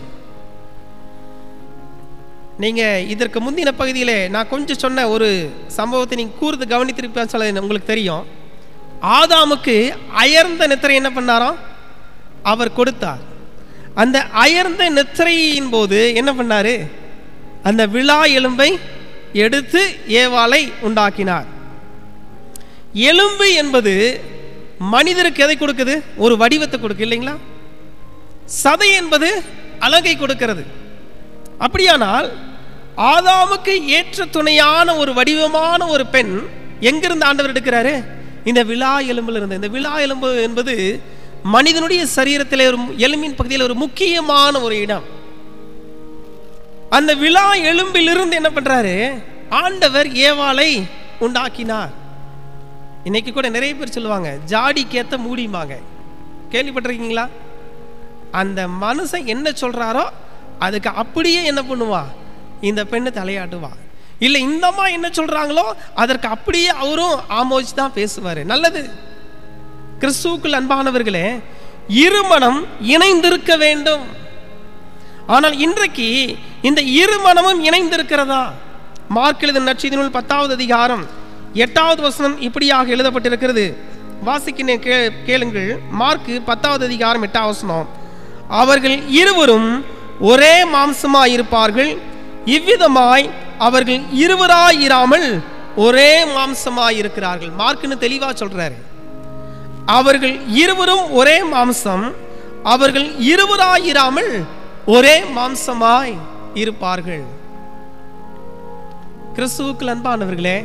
நீங்க இதற்கு முந்தின பகுதியிலே நான் கொஞ்சம் சொன்ன ஒரு சம்பவத்தை நீங்க கூர்ந்து கவனித்திருப்பேன்னு சொல்ல உங்களுக்கு தெரியும் ஆதாமுக்கு அயர்ந்த நித்திரை என்ன பண்ணாராம் அவர் கொடுத்தார் அந்த அயர்ந்த நித்திரையின் போது என்ன பண்ணாரு அந்த விழா எலும்பை எடுத்து ஏவாளை உண்டாக்கினார் எலும்பு என்பது மனிதருக்கு எதை கொடுக்குது ஒரு வடிவத்தை கொடுக்கு இல்லைங்களா சதை என்பது அழகை கொடுக்கிறது அப்படியானால் ஆதாமுக்கு ஏற்ற துணையான ஒரு வடிவமான ஒரு பெண் எங்கிருந்து ஆண்டவர் எடுக்கிறாரு இந்த விழா எலும்புல இருந்து இந்த விழா எலும்பு என்பது மனிதனுடைய சரீரத்திலே ஒரு எலும்பின் பகுதியில் ஒரு முக்கியமான ஒரு இடம் அந்த விழா எலும்பிலிருந்து என்ன பண்றாரு ஆண்டவர் ஏவாளை உண்டாக்கினார் இன்னைக்கு கூட நிறைய பேர் சொல்லுவாங்க ஜாடிக்கேத்த மூடிம்பாங்க கேள்விப்பட்டிருக்கீங்களா அந்த மனுஷன் என்ன சொல்றாரோ அதுக்கு அப்படியே என்ன பண்ணுவா இந்த பெண்ணு தலையாட்டுவா இல்லை இந்த அம்மா என்ன சொல்றாங்களோ அதற்கு அப்படியே அவரும் ஆமோதிச்சு தான் பேசுவாரு நல்லது கிறிஸ்துவுக்குள் அன்பானவர்களே இருமனம் இணைந்திருக்க வேண்டும் ஆனால் இன்றைக்கு இந்த இருமனமும் இணைந்திருக்கிறதா மார்க் எழுதின நற்செய்தி பத்தாவது அதிகாரம் எட்டாவது வசனம் இப்படியாக எழுதப்பட்டிருக்கிறது வாசிக்கின கே கேளுங்கள் மார்க்கு பத்தாவது அதிகாரம் எட்டாவது வசனம் அவர்கள் இருவரும் ஒரே மாம்சமாய் இருப்பார்கள் இவ்விதமாய் அவர்கள் இருவராய் இராமல் ஒரே மாம்சமாய் இருக்கிறார்கள் மார்க்குன்னு தெளிவா சொல்றாரு அவர்கள் இருவரும் ஒரே மாம்சம் அவர்கள் இருவராய் இராமல் ஒரே மாம்சமாய் இருப்பார்கள் கிறிஸ்துவுக்குள் அன்பானவர்களே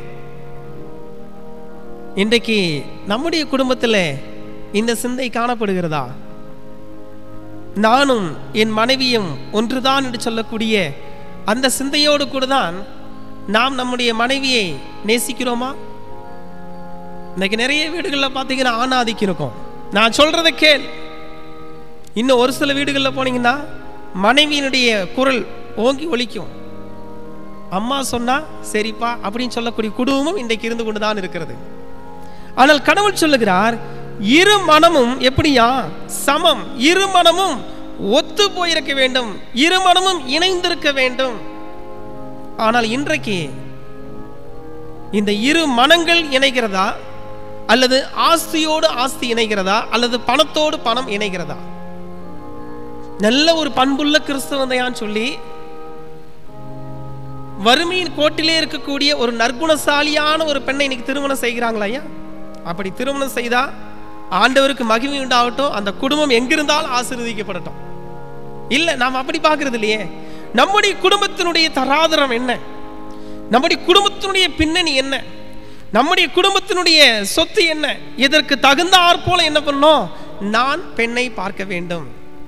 இன்றைக்கு நம்முடைய குடும்பத்தில் இந்த சிந்தை காணப்படுகிறதா நானும் என் மனைவியும் ஒன்றுதான் என்று சொல்லக்கூடிய அந்த சிந்தையோடு கூட தான் நாம் நம்முடைய மனைவியை நேசிக்கிறோமா இன்னைக்கு நிறைய வீடுகளில் பார்த்தீங்கன்னா ஆணாதிக்கம் இருக்கும் நான் சொல்றதை கேள் இன்னும் ஒரு சில வீடுகளில் போனீங்கன்னா மனைவியினுடைய குரல் ஓங்கி ஒலிக்கும் அம்மா சொன்னா சரிப்பா அப்படின்னு சொல்லக்கூடிய குடும்பமும் இன்றைக்கு இருந்து கொண்டு தான் இருக்கிறது ஆனால் கடவுள் சொல்லுகிறார் இரு மனமும் எப்படியா சமம் இரு மனமும் ஒத்து போயிருக்க வேண்டும் இரு மனமும் இணைந்திருக்க வேண்டும் ஆனால் இன்றைக்கு இந்த இரு மனங்கள் இணைகிறதா அல்லது ஆஸ்தியோடு ஆஸ்தி இணைகிறதா அல்லது பணத்தோடு பணம் இணைகிறதா நல்ல ஒரு பண்புள்ள கிறிஸ்தவந்தையான்னு சொல்லி வறுமையின் கோட்டிலே இருக்கக்கூடிய ஒரு நற்குணசாலியான ஒரு பெண்ணை இன்னைக்கு திருமணம் செய்கிறாங்களா ஐயா அப்படி திருமணம் செய்தா ஆண்டவருக்கு மகிமை உண்டாகட்டும் அந்த குடும்பம் எங்கிருந்தாலும் ஆசீர்வதிக்கப்படட்டும் இல்ல நாம் அப்படி பார்க்கிறது இல்லையே நம்முடைய குடும்பத்தினுடைய தராதரம் என்ன நம்முடைய குடும்பத்தினுடைய பின்னணி என்ன நம்முடைய குடும்பத்தினுடைய சொத்து என்ன இதற்கு தகுந்தாற் போல என்ன பண்ணோம் நான் பெண்ணை பார்க்க வேண்டும்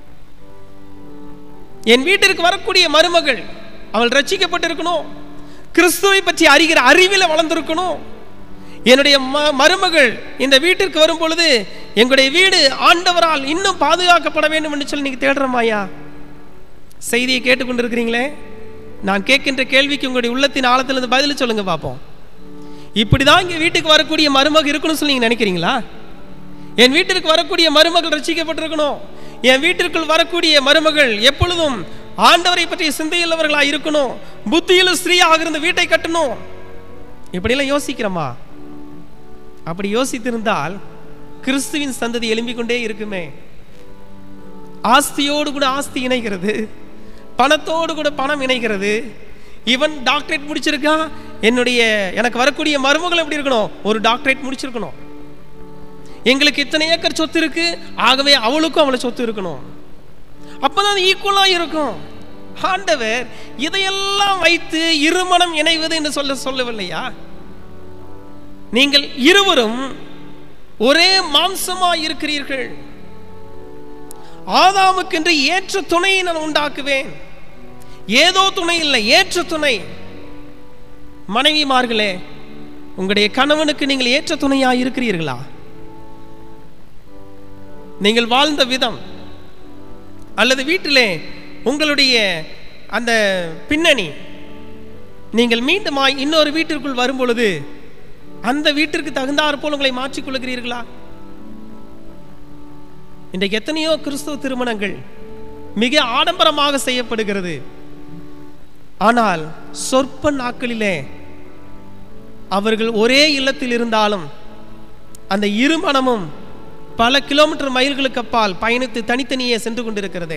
என் வீட்டிற்கு வரக்கூடிய மருமகள் அவள் ரட்சிக்கப்பட்டிருக்கணும் கிறிஸ்துவை பற்றி அறிகிற அறிவில் வளர்ந்திருக்கணும் என்னுடைய ம- மருமகள் இந்த வீட்டிற்கு வரும் பொழுது எங்களுடைய வீடு ஆண்டவரால் இன்னும் பாதுகாக்கப்பட வேண்டும் என்று சொல்லி நீங்க தேடுறோமாயா செய்தியை கேட்டுக்கொண்டிருக்கிறீங்களே நான் கேட்கின்ற கேள்விக்கு உங்களுடைய உள்ளத்தின் ஆழத்திலிருந்து பதில் சொல்லுங்க பார்ப்போம் இப்படிதான் இங்க வீட்டுக்கு வரக்கூடிய மருமகள் இருக்கணும்னு சொல்லி நீங்க நினைக்கிறீங்களா என் வீட்டிற்கு வரக்கூடிய மருமகள் ரட்சிக்கப்பட்டிருக்கணும் என் வீட்டிற்குள் வரக்கூடிய மருமகள் எப்பொழுதும் ஆண்டவரை பற்றிய சிந்தையுள்ளவர்களா இருக்கணும் புத்தியுள்ள ஸ்திரீயாக இருந்து வீட்டை கட்டணும் இப்படியெல்லாம் யோசிக்கிறோமா அப்படி யோசித்திருந்தால் கிறிஸ்துவின் சந்ததி எழும்பிக் கொண்டே இருக்குமே ஆஸ்தியோடு கூட ஆஸ்தி இணைகிறது பணத்தோடு கூட பணம் இணைகிறது இவன் டாக்டரேட் முடிச்சிருக்கான் என்னுடைய எனக்கு வரக்கூடிய மருமகள் எப்படி இருக்கணும் ஒரு டாக்டரேட் முடிச்சிருக்கணும் எங்களுக்கு இத்தனை ஏக்கர் சொத்து இருக்கு ஆகவே அவளுக்கும் அவளை சொத்து இருக்கணும் அப்பதான் ஈக்குவலா இருக்கும் ஆண்டவர் இதையெல்லாம் வைத்து இருமனம் இணைவது என்று சொல்ல சொல்லவில்லையா நீங்கள் இருவரும் ஒரே மாம்சமா இருக்கிறீர்கள் ஆதாமுக்கென்று ஏற்ற துணையை நான் உண்டாக்குவேன் ஏதோ துணை இல்லை ஏற்ற துணை மனைவிமார்களே உங்களுடைய கணவனுக்கு நீங்கள் ஏற்ற துணையா இருக்கிறீர்களா நீங்கள் வாழ்ந்த விதம் அல்லது வீட்டிலே உங்களுடைய அந்த பின்னணி நீங்கள் மீண்டுமாய் இன்னொரு வீட்டிற்குள் வரும் பொழுது அந்த வீட்டிற்கு தகுந்தாற் போல் உங்களை மாற்றிக் கொள்கிறீர்களா இன்றைக்கு எத்தனையோ கிறிஸ்துவ திருமணங்கள் மிக ஆடம்பரமாக செய்யப்படுகிறது ஆனால் சொற்ப நாட்களிலே அவர்கள் ஒரே இல்லத்தில் இருந்தாலும் அந்த இருமணமும் பல கிலோமீட்டர் மைல்களுக்கு அப்பால் பயணித்து தனித்தனியே சென்று கொண்டிருக்கிறது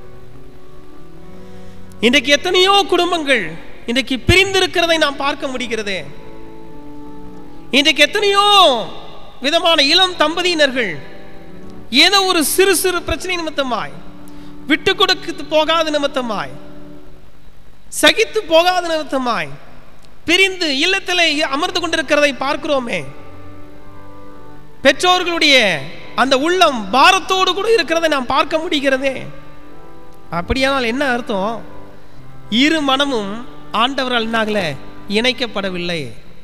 இன்றைக்கு எத்தனையோ குடும்பங்கள் இன்றைக்கு பிரிந்திருக்கிறதை நாம் பார்க்க முடிகிறது இன்றைக்கு எத்தனையோ விதமான இளம் தம்பதியினர்கள் ஏதோ ஒரு சிறு சிறு பிரச்சனை நிமித்தமாய் விட்டு கொடுத்து போகாத நிமித்தமாய் சகித்து போகாத நிமித்தமாய் பிரிந்து இல்லத்திலே அமர்ந்து கொண்டிருக்கிறதை பார்க்கிறோமே பெற்றோர்களுடைய அந்த உள்ளம் பாரத்தோடு கூட இருக்கிறதை நாம் பார்க்க முடிகிறதே அப்படியானால் என்ன அர்த்தம் இரு மனமும் ஆண்டவரால் என்னாகல இணைக்கப்படவில்லை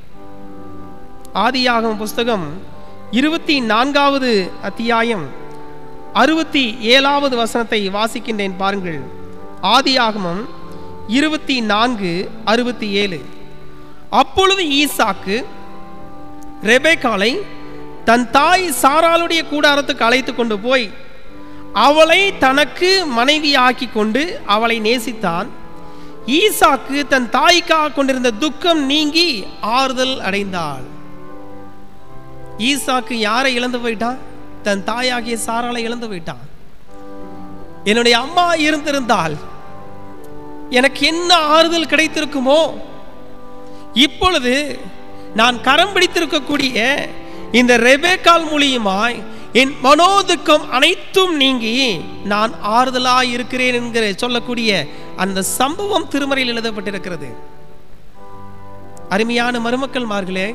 ஆதியாகம புஸ்தகம் இருபத்தி நான்காவது அத்தியாயம் அறுபத்தி ஏழாவது வசனத்தை வாசிக்கின்றேன் பாருங்கள் ஆதியாகமம் இருபத்தி நான்கு அறுபத்தி ஏழு அப்பொழுது ஈசாக்கு ரெபேக்காலை தன் தாய் சாராளுடைய கூடாரத்துக்கு அழைத்து கொண்டு போய் அவளை தனக்கு மனைவியாக்கி கொண்டு அவளை நேசித்தான் ஈசாக்கு தன் தாய்க்காக கொண்டிருந்த துக்கம் நீங்கி ஆறுதல் அடைந்தாள் ஈசாக்கு யாரை இழந்து போயிட்டான் தன் தாயாகிய சாராளை இழந்து போயிட்டான் என்னுடைய அம்மா இருந்திருந்தால் எனக்கு என்ன ஆறுதல் கிடைத்திருக்குமோ இப்பொழுது நான் கரம் பிடித்திருக்கக்கூடிய இந்த ரெபேக்கால் மூலியமாய் என் மனோதுக்கம் அனைத்தும் நீங்கி நான் ஆறுதலாய் இருக்கிறேன் என்கிற சொல்லக்கூடிய அந்த சம்பவம் திருமறையில் எழுதப்பட்டிருக்கிறது அருமையான மருமக்கள் மார்களே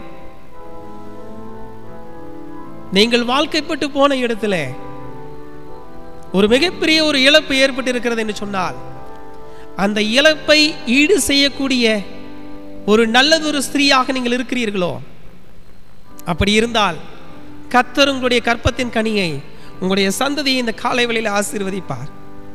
நீங்கள் வாழ்க்கைப்பட்டு போன இடத்துல ஒரு மிகப்பெரிய ஒரு இழப்பு ஏற்பட்டிருக்கிறது என்று சொன்னால் அந்த இழப்பை ஈடு செய்யக்கூடிய ஒரு நல்லதொரு ஸ்திரீயாக நீங்கள் இருக்கிறீர்களோ அப்படி இருந்தால் கர்த்தர் உங்களுடைய கற்பத்தின் கனியை உங்களுடைய சந்ததியை இந்த காலை வேளையில் ஆசீர்வதிப்பார்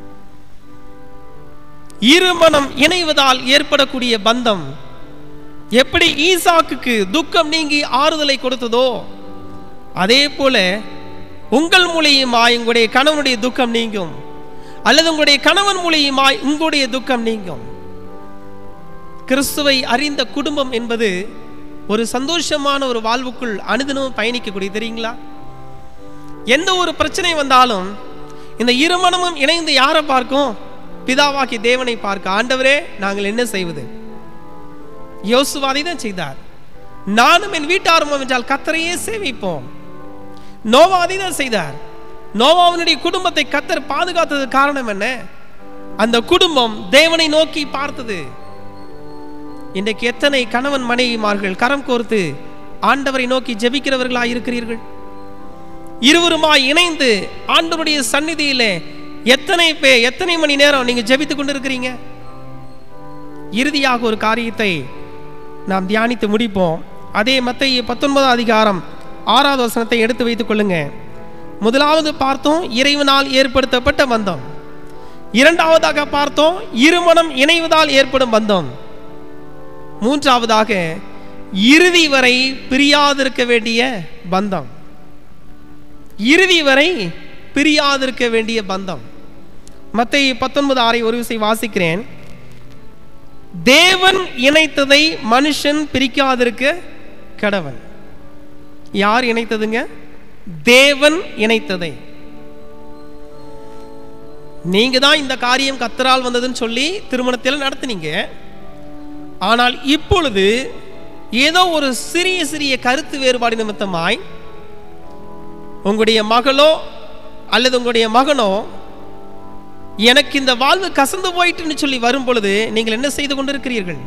இருமனம் இணைவதால் ஏற்படக்கூடிய பந்தம் எப்படி ஈசாக்குக்கு துக்கம் நீங்கி ஆறுதலை கொடுத்ததோ அதே போல உங்கள் மூலியமாய் உங்களுடைய கணவனுடைய துக்கம் நீங்கும் அல்லது உங்களுடைய கணவன் மூலியமாய் உங்களுடைய துக்கம் நீங்கும் கிறிஸ்துவை அறிந்த குடும்பம் என்பது ஒரு சந்தோஷமான ஒரு வாழ்வுக்குள் அனுதினமும் பயணிக்கக்கூடிய தெரியுங்களா எந்த ஒரு பிரச்சனை வந்தாலும் இந்த இருமணமும் இணைந்து யாரை பார்க்கும் பிதாவாக்கி தேவனை பார்க்க ஆண்டவரே நாங்கள் என்ன செய்வது யோசுவாதை தான் செய்தார் நானும் என் வீட்டாரும் என்றால் கத்தரையே சேவிப்போம் நோவாதை தான் செய்தார் நோவாவினுடைய குடும்பத்தை கத்தர் பாதுகாத்தது காரணம் என்ன அந்த குடும்பம் தேவனை நோக்கி பார்த்தது இன்றைக்கு எத்தனை கணவன் மனைவிமார்கள் கரம் கோர்த்து ஆண்டவரை நோக்கி ஜெபிக்கிறவர்களாய் இருக்கிறீர்கள் இருவருமாய் இணைந்து ஆண்டவருடைய சந்நிதியிலே எத்தனை பே எத்தனை மணி நேரம் நீங்க ஜெபித்துக் கொண்டிருக்கிறீங்க இறுதியாக ஒரு காரியத்தை நாம் தியானித்து முடிப்போம் அதே மத்திய பத்தொன்பதாம் அதிகாரம் ஆறாவது வசனத்தை எடுத்து வைத்துக் கொள்ளுங்க முதலாவது பார்த்தோம் இறைவனால் ஏற்படுத்தப்பட்ட பந்தம் இரண்டாவதாக பார்த்தோம் இருமணம் இணைவதால் ஏற்படும் பந்தம் மூன்றாவதாக இறுதி வரை பிரியாதிருக்க வேண்டிய பந்தம் இறுதி வரை பிரியாதிருக்க வேண்டிய பந்தம் மத்திய பத்தொன்பது ஆறை ஒரு விசை வாசிக்கிறேன் தேவன் இணைத்ததை மனுஷன் பிரிக்காதிருக்க கடவன் யார் இணைத்ததுங்க தேவன் இணைத்ததை நீங்க தான் இந்த காரியம் கத்தரால் வந்ததுன்னு சொல்லி திருமணத்தில் நடத்துனீங்க ஆனால் இப்பொழுது ஏதோ ஒரு சிறிய சிறிய கருத்து வேறுபாடு நிமித்தமாய் உங்களுடைய மகளோ அல்லது உங்களுடைய மகனோ எனக்கு இந்த வாழ்வு கசந்து போயிட்டுன்னு சொல்லி வரும் பொழுது நீங்கள் என்ன செய்து கொண்டிருக்கிறீர்கள்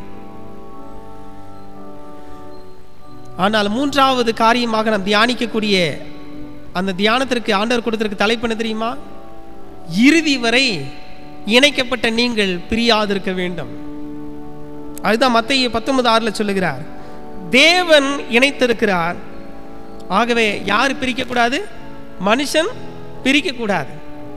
ஆனால் மூன்றாவது காரியமாக நாம் தியானிக்கக்கூடிய அந்த தியானத்திற்கு ஆண்டவர் கொடுத்திருக்க தலைப்பு என்ன தெரியுமா இறுதி வரை இணைக்கப்பட்ட நீங்கள் பிரியாதிருக்க வேண்டும் அதுதான் மத்திய பத்தொன்பது ஆறுல சொல்லுகிறார் தேவன் இணைத்திருக்கிறார் ஆகவே யார் பிரிக்கக்கூடாது மனுஷன் பிரிக்கக்கூடாது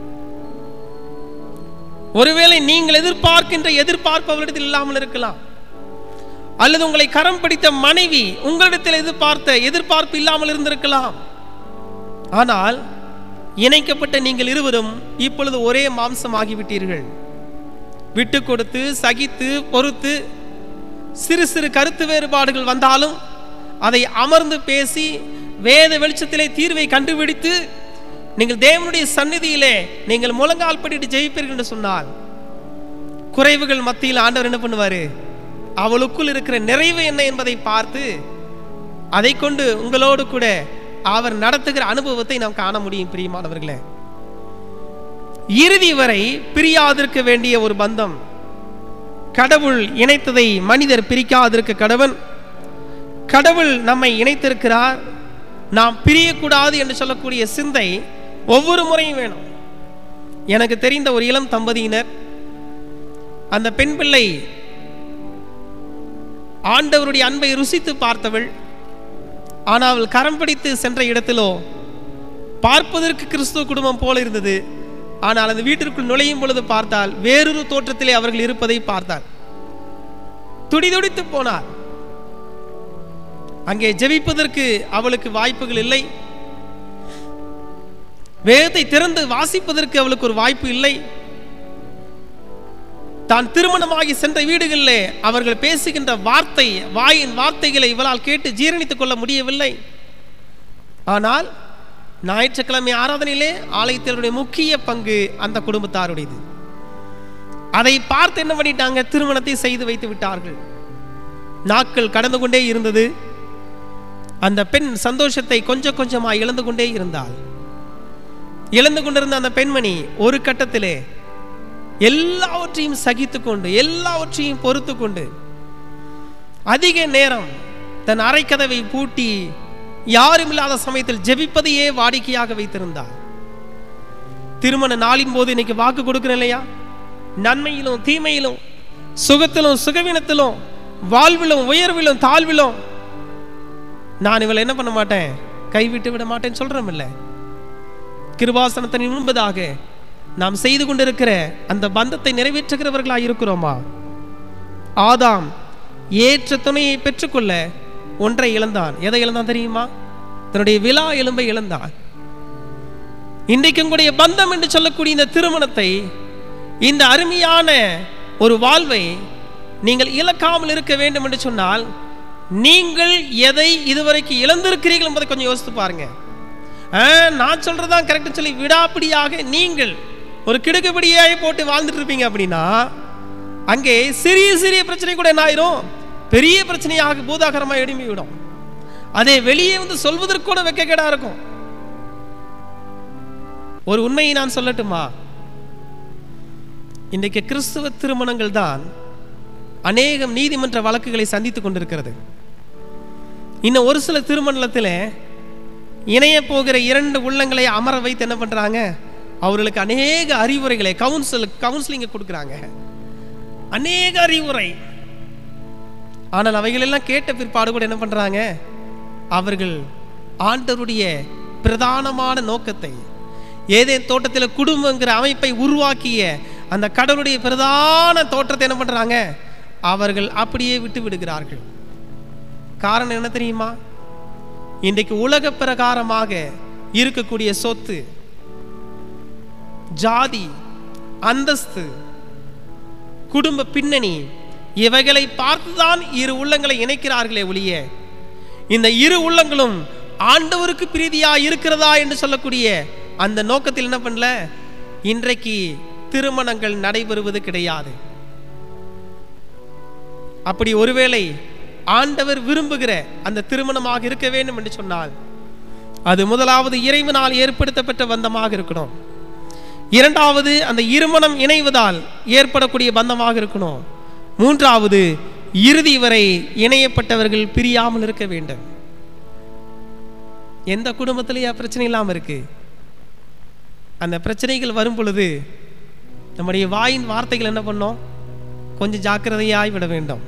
ஒருவேளை நீங்கள் எதிர்பார்க்கின்ற எதிர்பார்ப்பு அவரிடத்தில் இல்லாமல் இருக்கலாம் அல்லது உங்களை கரம் பிடித்த மனைவி உங்களிடத்தில் எதிர்பார்த்த எதிர்பார்ப்பு இல்லாமல் இருந்திருக்கலாம் ஆனால் இணைக்கப்பட்ட நீங்கள் இருவரும் இப்பொழுது ஒரே மாம்சமாகிவிட்டீர்கள் விட்டு கொடுத்து சகித்து பொறுத்து சிறு சிறு கருத்து வேறுபாடுகள் வந்தாலும் அதை அமர்ந்து பேசி வேத வெளிச்சத்திலே தீர்வை கண்டுபிடித்து நீங்கள் தேவனுடைய சந்நிதியிலே நீங்கள் முழங்கால் படிட்டு ஜெயிப்பீர்கள் என்று சொன்னால் குறைவுகள் மத்தியில் ஆண்டவர் என்ன பண்ணுவாரு அவளுக்குள் இருக்கிற நிறைவு என்ன என்பதை பார்த்து அதை கொண்டு உங்களோடு கூட அவர் நடத்துகிற அனுபவத்தை நாம் காண முடியும் பிரியமானவர்களே இறுதி வரை பிரியாதிருக்க வேண்டிய ஒரு பந்தம் கடவுள் இணைத்ததை மனிதர் பிரிக்காதிருக்க கடவன் கடவுள் நம்மை இணைத்திருக்கிறார் நாம் பிரியக்கூடாது என்று சொல்லக்கூடிய சிந்தை ஒவ்வொரு முறையும் வேணும் எனக்கு தெரிந்த ஒரு இளம் தம்பதியினர் அந்த பெண் பிள்ளை ஆண்டவருடைய அன்பை ருசித்து பார்த்தவள் ஆனால் அவள் கரம் பிடித்து சென்ற இடத்திலோ பார்ப்பதற்கு கிறிஸ்துவ குடும்பம் போல இருந்தது ஆனால் அந்த வீட்டிற்குள் நுழையும் பொழுது பார்த்தால் வேறொரு தோற்றத்திலே அவர்கள் இருப்பதை பார்த்தார் துடிதுடித்து போனார் அங்கே ஜெபிப்பதற்கு அவளுக்கு வாய்ப்புகள் இல்லை வேதத்தை திறந்து வாசிப்பதற்கு அவளுக்கு ஒரு வாய்ப்பு இல்லை தான் திருமணமாகி சென்ற வீடுகளிலே அவர்கள் பேசுகின்ற வார்த்தை வாயின் வார்த்தைகளை இவளால் கேட்டு ஜீரணித்துக் கொள்ள முடியவில்லை ஆனால் ஞாயிற்றுக்கிழமை ஆராதனையிலே ஆலயத்தினுடைய முக்கிய பங்கு அந்த குடும்பத்தாருடையது அதை பார்த்து என்ன பண்ணிட்டாங்க திருமணத்தை செய்து வைத்து விட்டார்கள் நாட்கள் கடந்து கொண்டே இருந்தது அந்த பெண் சந்தோஷத்தை கொஞ்சம் கொஞ்சமாக இழந்து கொண்டே இருந்தாள் இழந்து கொண்டிருந்த அந்த பெண்மணி ஒரு கட்டத்திலே எல்லாவற்றையும் சகித்து கொண்டு எல்லாவற்றையும் பொறுத்து கொண்டு அதிக நேரம் தன் அரைக்கதவை பூட்டி யாரும் இல்லாத சமயத்தில் ஜெபிப்பதையே வாடிக்கையாக வைத்திருந்தார் திருமண நாளின் போது இன்னைக்கு வாக்கு கொடுக்கிறேன் இல்லையா நன்மையிலும் தீமையிலும் சுகத்திலும் சுகவீனத்திலும் வாழ்விலும் உயர்விலும் தாழ்விலும் நான் இவளை என்ன பண்ண மாட்டேன் கைவிட்டு விட மாட்டேன்னு சொல்றோம் இல்ல கிருபாசனத்தின் முன்பதாக நாம் செய்து கொண்டிருக்கிற அந்த பந்தத்தை நிறைவேற்றுகிறவர்களாக இருக்கிறோமா ஆதாம் ஏற்ற துணையை பெற்றுக்கொள்ள ஒன்றை இழந்தான் எதை இழந்தான் தெரியுமா தன்னுடைய விழா எலும்பை இழந்தான் இன்றைக்கு உங்களுடைய பந்தம் என்று சொல்லக்கூடிய இந்த திருமணத்தை இந்த அருமையான ஒரு வாழ்வை நீங்கள் இழக்காமல் இருக்க வேண்டும் என்று சொன்னால் நீங்கள் எதை இதுவரைக்கும் இழந்திருக்கிறீர்கள் என்பதை கொஞ்சம் யோசித்து பாருங்க ஆ, நான் சொல்றதுதான் கரெக்ட் சொல்லி விடாப்பிடியாக நீங்கள் ஒரு கிடுக்குப்படியாய் போட்டு வாழ்ந்துட்டு இருப்பீங்க அப்படின்னா அங்கே சிறிய சிறிய பிரச்சனை கூட என்ன ஆயிரும் பெரிய பிரச்சனையாக பூதாகரமாக எழும்பி விடும் அதே வெளியே வந்து சொல்வதற்கு கூட வெக்கக்கேடா இருக்கும் ஒரு உண்மையை நான் சொல்லட்டுமா இன்றைக்கு கிறிஸ்துவ திருமணங்கள் தான் அநேகம் நீதிமன்ற வழக்குகளை சந்தித்துக் கொண்டிருக்கிறது இன்னும் ஒரு சில திருமணத்தில் இணைய போகிற இரண்டு உள்ளங்களை அமர வைத்து என்ன பண்றாங்க அவர்களுக்கு அநேக அறிவுரைகளை கவுன்சில் கவுன்சிலிங்க கொடுக்குறாங்க அநேக அறிவுரை ஆனால் அவைகளெல்லாம் கேட்ட பிற்பாடு கூட என்ன பண்றாங்க அவர்கள் ஆண்டவருடைய பிரதானமான நோக்கத்தை ஏதேன் தோட்டத்தில் குடும்பங்கிற அமைப்பை உருவாக்கிய அந்த கடவுளுடைய பிரதான தோற்றத்தை என்ன பண்றாங்க அவர்கள் அப்படியே விட்டு விடுகிறார்கள் காரணம் என்ன தெரியுமா இன்றைக்கு உலக பிரகாரமாக இருக்கக்கூடிய சொத்து ஜாதி அந்தஸ்து குடும்ப பின்னணி இவைகளை பார்த்துதான் இரு உள்ளங்களை இணைக்கிறார்களே ஒழிய இந்த இரு உள்ளங்களும் ஆண்டவருக்கு பிரீதியா இருக்கிறதா என்று சொல்லக்கூடிய அந்த நோக்கத்தில் என்ன பண்ணல இன்றைக்கு திருமணங்கள் நடைபெறுவது கிடையாது அப்படி ஒருவேளை ஆண்டவர் விரும்புகிற அந்த திருமணமாக இருக்க வேண்டும் என்று சொன்னால் அது முதலாவது இறைவனால் ஏற்படுத்தப்பட்ட பந்தமாக இருக்கணும் இரண்டாவது அந்த இருமணம் இணைவதால் ஏற்படக்கூடிய பந்தமாக இருக்கணும் மூன்றாவது இறுதி வரை இணையப்பட்டவர்கள் பிரியாமல் இருக்க வேண்டும் எந்த குடும்பத்திலேயா பிரச்சனை இல்லாமல் இருக்கு அந்த பிரச்சனைகள் வரும் பொழுது நம்முடைய வாயின் வார்த்தைகள் என்ன பண்ணோம் கொஞ்சம் ஜாக்கிரதையாய் விட வேண்டும்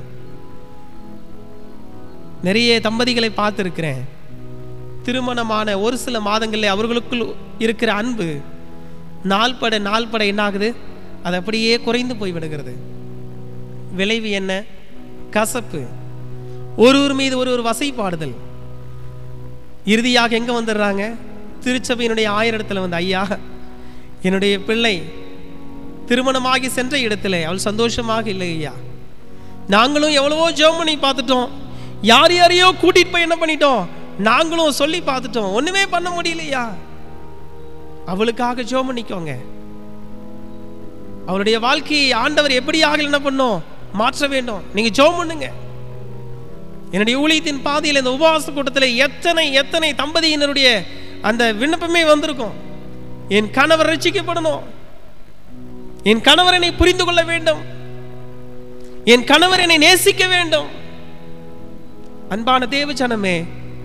நிறைய தம்பதிகளை பார்த்துருக்கிறேன் திருமணமான ஒரு சில மாதங்களில் அவர்களுக்குள் இருக்கிற அன்பு நாள்பட நாள்பட என்ன ஆகுது அது அப்படியே குறைந்து போய் விடுகிறது விளைவு என்ன கசப்பு ஒருவர் மீது ஒரு ஒரு வசைப்பாடுதல் இறுதியாக எங்க வந்துடுறாங்க திருச்சபையினுடைய ஆயிரத்துல வந்து ஐயா என்னுடைய பிள்ளை திருமணமாகி சென்ற இடத்துல அவள் சந்தோஷமாக இல்லை ஐயா நாங்களும் எவ்வளவோ ஜெபம் பண்ணி பார்த்துட்டோம் யார் யாரையோ கூட்டிட்டு போய் என்ன பண்ணிட்டோம் நாங்களும் சொல்லி பார்த்துட்டோம் ஒண்ணுமே பண்ண முடியலையா அவளுக்காக ஜெபம் பண்ணிக்கோங்க அவளுடைய வாழ்க்கையை ஆண்டவர் எப்படியாக என்ன பண்ணும் மாற்ற வேண்டும் நீங்க ஜெபம் பண்ணுங்க என்னுடைய ஊழியத்தின் பாதையில் இந்த உபவாச கூட்டத்தில் எத்தனை எத்தனை தம்பதியினருடைய அந்த விண்ணப்பமே வந்திருக்கும் என் கணவர் ரட்சிக்கப்படணும் என் கணவர் என்னை புரிந்து கொள்ள வேண்டும் என் கணவர் என்னை நேசிக்க வேண்டும் அன்பான தேவச்சனமே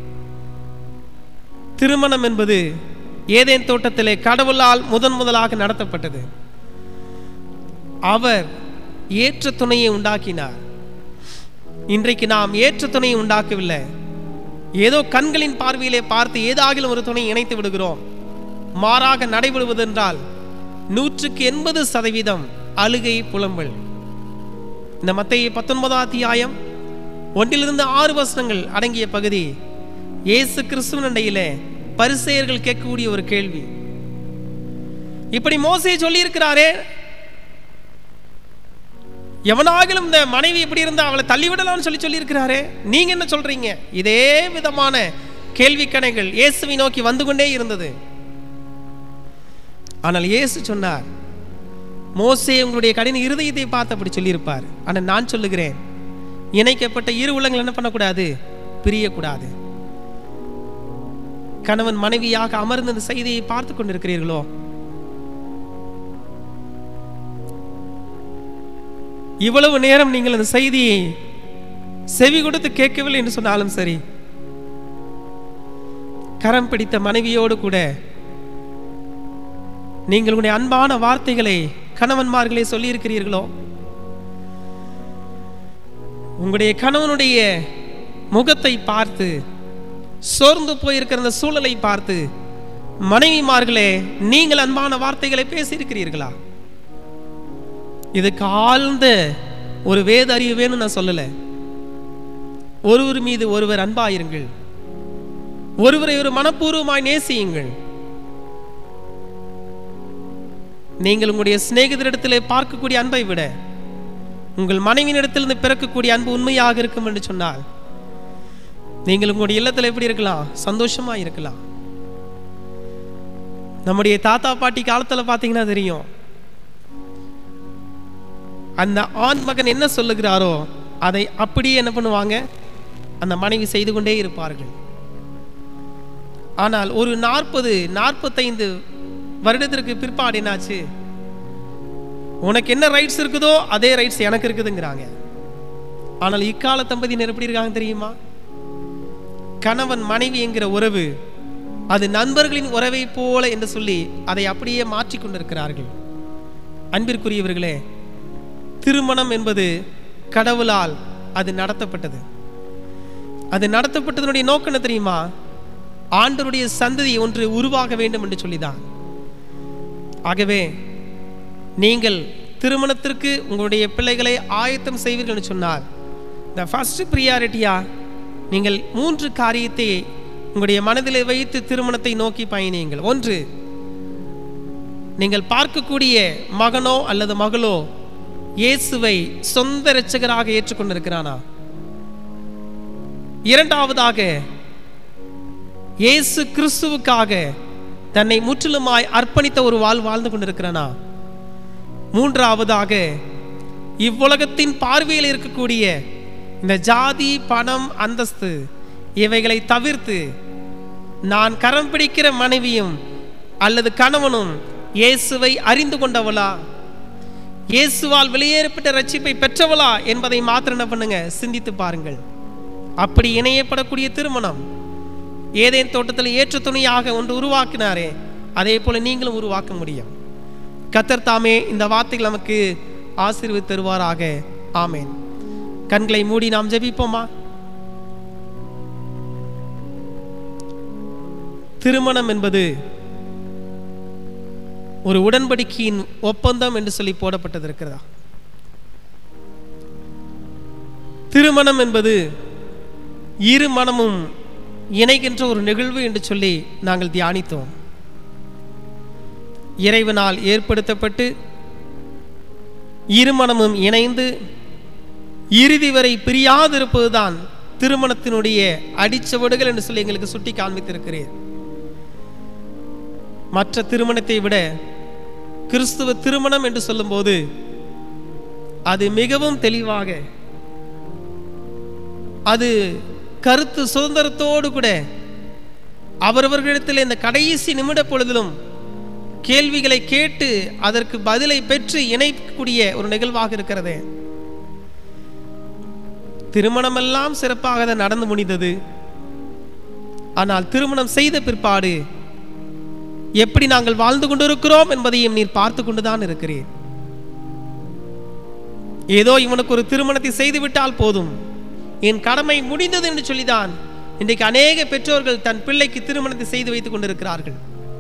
திருமணம் என்பது ஏதேன் தோட்டத்திலே கடவுளால் முதன் முதலாக நடத்தப்பட்டது அவர் ஏற்ற துணையை உண்டாக்கினார் இன்றைக்கு நாம் ஏற்ற துணையை உண்டாக்கவில்லை ஏதோ கண்களின் பார்வையிலே பார்த்து ஏதாகிலும் ஒரு துணை இணைத்து விடுகிறோம் மாறாக நடைபெறுவதென்றால் நூற்றுக்கு எண்பது சதவீதம் அழுகை புலம்பல் இந்த மத்திய பத்தொன்பதாம் அத்தியாயம் ஒன்றிலிருந்து ஆறு வசனங்கள் அடங்கிய பகுதி இயேசு கிறிஸ்துவன் அண்டையிலே பரிசெயர்கள் கேட்கக்கூடிய ஒரு கேள்வி இப்படி மோசே சொல்லியிருக்கிறாரே எவனாகிலும் இந்த மனைவி இப்படி இருந்தா அவளை தள்ளிவிடலாம்னு சொல்லி சொல்லியிருக்கிறாரே நீங்க என்ன சொல்றீங்க இதே விதமான கேள்வி கணைகள் இயேசுவை நோக்கி வந்து கொண்டே இருந்தது ஆனால் இயேசு சொன்னார் மோசே உங்களுடைய கடின இருதயத்தை பார்த்து அப்படி சொல்லியிருப்பார் ஆனால் நான் சொல்லுகிறேன் இணைக்கப்பட்ட இரு உள்ளங்கள் என்ன பண்ணக்கூடாது பிரியக்கூடாது கணவன் மனைவியாக அமர்ந்து இந்த செய்தியை பார்த்து கொண்டிருக்கிறீர்களோ இவ்வளவு நேரம் நீங்கள் அந்த செய்தியை செவி கொடுத்து கேட்கவில்லை என்று சொன்னாலும் சரி கரம் பிடித்த மனைவியோடு கூட நீங்கள் உங்களுடைய அன்பான வார்த்தைகளை கணவன்மார்களே சொல்லியிருக்கிறீர்களோ உங்களுடைய கணவனுடைய முகத்தை பார்த்து சோர்ந்து போயிருக்கிற அந்த சூழலை பார்த்து மனைவிமார்களே நீங்கள் அன்பான வார்த்தைகளை பேசியிருக்கிறீர்களா இதுக்கு ஆழ்ந்த ஒரு வேத அறிவு வேணும் நான் சொல்லல ஒருவர் மீது ஒருவர் அன்பாயிருங்கள் ஒருவரை ஒரு மனப்பூர்வமாய் நேசியுங்கள் நீங்கள் உங்களுடைய சிநேகிதரிடத்திலே பார்க்கக்கூடிய அன்பை விட உங்கள் மனைவியினிடத்திலிருந்து பிறக்கக்கூடிய அன்பு உண்மையாக இருக்கும் என்று சொன்னால் நீங்கள் உங்களுடைய இல்லத்தில் எப்படி இருக்கலாம் சந்தோஷமா இருக்கலாம் நம்முடைய தாத்தா பாட்டி காலத்துல பார்த்தீங்கன்னா தெரியும் அந்த ஆண் மகன் என்ன சொல்லுகிறாரோ அதை அப்படியே என்ன பண்ணுவாங்க அந்த மனைவி செய்து கொண்டே இருப்பார்கள் ஆனால் ஒரு நாற்பது நாற்பத்தைந்து வருடத்திற்கு பிற்பாடு என்னாச்சு உனக்கு என்ன ரைட்ஸ் இருக்குதோ அதே ரைட்ஸ் எனக்கு இருக்குதுங்கிறாங்க ஆனால் இக்கால தம்பதியினர் எப்படி இருக்காங்க தெரியுமா கணவன் மனைவி என்கிற உறவு அது நண்பர்களின் உறவை போல என்று சொல்லி அதை அப்படியே மாற்றிக் கொண்டிருக்கிறார்கள் அன்பிற்குரியவர்களே திருமணம் என்பது கடவுளால் அது நடத்தப்பட்டது அது நடத்தப்பட்டதனுடைய நோக்கம் என்ன தெரியுமா ஆண்டருடைய சந்ததி ஒன்று உருவாக வேண்டும் என்று சொல்லிதான் ஆகவே நீங்கள் திருமணத்திற்கு உங்களுடைய பிள்ளைகளை ஆயத்தம் செய்வீர்கள் என்று சொன்னால் த ஃபர்ஸ்ட் ப்ரியாரிட்டியா நீங்கள் மூன்று காரியத்தை உங்களுடைய மனதில் வைத்து திருமணத்தை நோக்கி பயணியுங்கள் ஒன்று நீங்கள் பார்க்கக்கூடிய மகனோ அல்லது மகளோ இயேசுவை சொந்த இரட்சகராக ஏற்றுக்கொண்டிருக்கிறானா இரண்டாவதாக இயேசு கிறிஸ்துவுக்காக தன்னை முற்றிலுமாய் அர்ப்பணித்த ஒரு வாழ் வாழ்ந்து கொண்டிருக்கிறானா மூன்றாவதாக இவ்வுலகத்தின் பார்வையில் இருக்கக்கூடிய இந்த ஜாதி பணம் அந்தஸ்து இவைகளை தவிர்த்து நான் கரம் பிடிக்கிற மனைவியும் அல்லது கணவனும் இயேசுவை அறிந்து கொண்டவளா இயேசுவால் வெளியேறப்பட்ட ரட்சிப்பை பெற்றவளா என்பதை மாத்திரம் என்ன பண்ணுங்க சிந்தித்து பாருங்கள் அப்படி இணையப்படக்கூடிய திருமணம் ஏதேன் தோட்டத்தில் ஏற்ற துணையாக ஒன்று உருவாக்கினாரே அதே போல நீங்களும் உருவாக்க முடியும் கத்தர் தாமே இந்த வார்த்தைகள் நமக்கு ஆசீர்வதி தருவாராக ஆமேன் கண்களை மூடி நாம் ஜெபிப்போமா திருமணம் என்பது ஒரு உடன்படிக்கையின் ஒப்பந்தம் என்று சொல்லி போடப்பட்டது இருக்கிறதா திருமணம் என்பது இரு மனமும் இணைகின்ற ஒரு நிகழ்வு என்று சொல்லி நாங்கள் தியானித்தோம் இறைவனால் ஏற்படுத்தப்பட்டு இருமனமும் இணைந்து இறுதி வரை பிரியாதிருப்பதுதான் திருமணத்தினுடைய அடிச்சவடுகள் என்று சொல்லி எங்களுக்கு சுட்டி காண்பித்திருக்கிறேன் மற்ற திருமணத்தை விட கிறிஸ்துவ திருமணம் என்று சொல்லும்போது அது மிகவும் தெளிவாக அது கருத்து சுதந்திரத்தோடு கூட அவரவர்களிடத்தில் இந்த கடைசி நிமிட பொழுதிலும் கேள்விகளை கேட்டு அதற்கு பதிலை பெற்று இணைக்கக்கூடிய ஒரு நிகழ்வாக இருக்கிறது திருமணமெல்லாம் சிறப்பாக தான் நடந்து முடிந்தது ஆனால் திருமணம் செய்த பிற்பாடு எப்படி நாங்கள் வாழ்ந்து கொண்டிருக்கிறோம் என்பதையும் நீர் பார்த்து கொண்டுதான் இருக்கிறேன் ஏதோ இவனுக்கு ஒரு திருமணத்தை செய்து விட்டால் போதும் என் கடமை முடிந்தது என்று சொல்லிதான் இன்றைக்கு அநேக பெற்றோர்கள் தன் பிள்ளைக்கு திருமணத்தை செய்து வைத்துக் கொண்டிருக்கிறார்கள்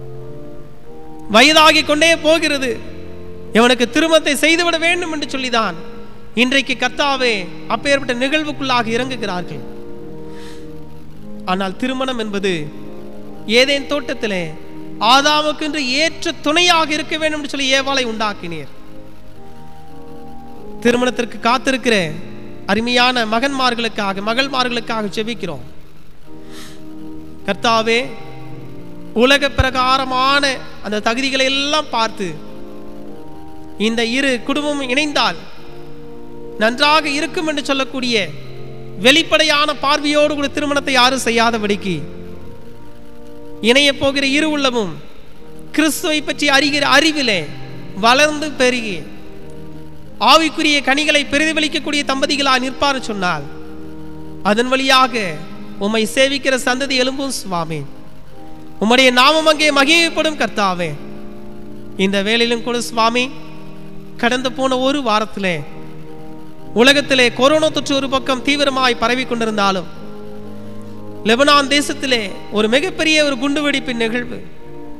வயதாகி கொண்டே போகிறது இவனுக்கு திருமணத்தை செய்துவிட வேண்டும் என்று சொல்லிதான் இன்றைக்கு கர்த்தாவே அப்பேற்பட்ட நிகழ்வுக்குள்ளாக இறங்குகிறார்கள் ஆனால் திருமணம் என்பது ஏதேன் தோட்டத்திலே ஆதாமுக்கு என்று ஏற்ற துணையாக இருக்க வேண்டும் என்று சொல்லி ஏவாளை உண்டாக்கினீர் திருமணத்திற்கு காத்திருக்கிற அருமையான மகன்மார்களுக்காக மகள்மார்களுக்காக செபிக்கிறோம் கர்த்தாவே உலக பிரகாரமான அந்த தகுதிகளை எல்லாம் பார்த்து இந்த இரு குடும்பமும் இணைந்தால் நன்றாக இருக்கும் என்று சொல்லக்கூடிய வெளிப்படையான பார்வையோடு கூட திருமணத்தை யாரும் செய்யாதபடிக்கு இணைய போகிற இரு உள்ளமும் கிறிஸ்துவை பற்றி அறிகிற அறிவிலே வளர்ந்து பெருகி ஆவிக்குரிய கனிகளை பிரதிபலிக்கக்கூடிய தம்பதிகளா நிற்பார் சொன்னால் அதன் வழியாக உம்மை சேவிக்கிற சந்ததி எழும்பும் சுவாமி உம்முடைய நாமம் அங்கே மகிழ்ப்படும் கர்த்தாவே இந்த வேலையிலும் கூட சுவாமி கடந்து போன ஒரு வாரத்திலே உலகத்திலே கொரோனா தொற்று ஒரு பக்கம் தீவிரமாய் பரவி கொண்டிருந்தாலும் லெபனான் தேசத்திலே ஒரு மிகப்பெரிய ஒரு குண்டுவெடிப்பின் நிகழ்வு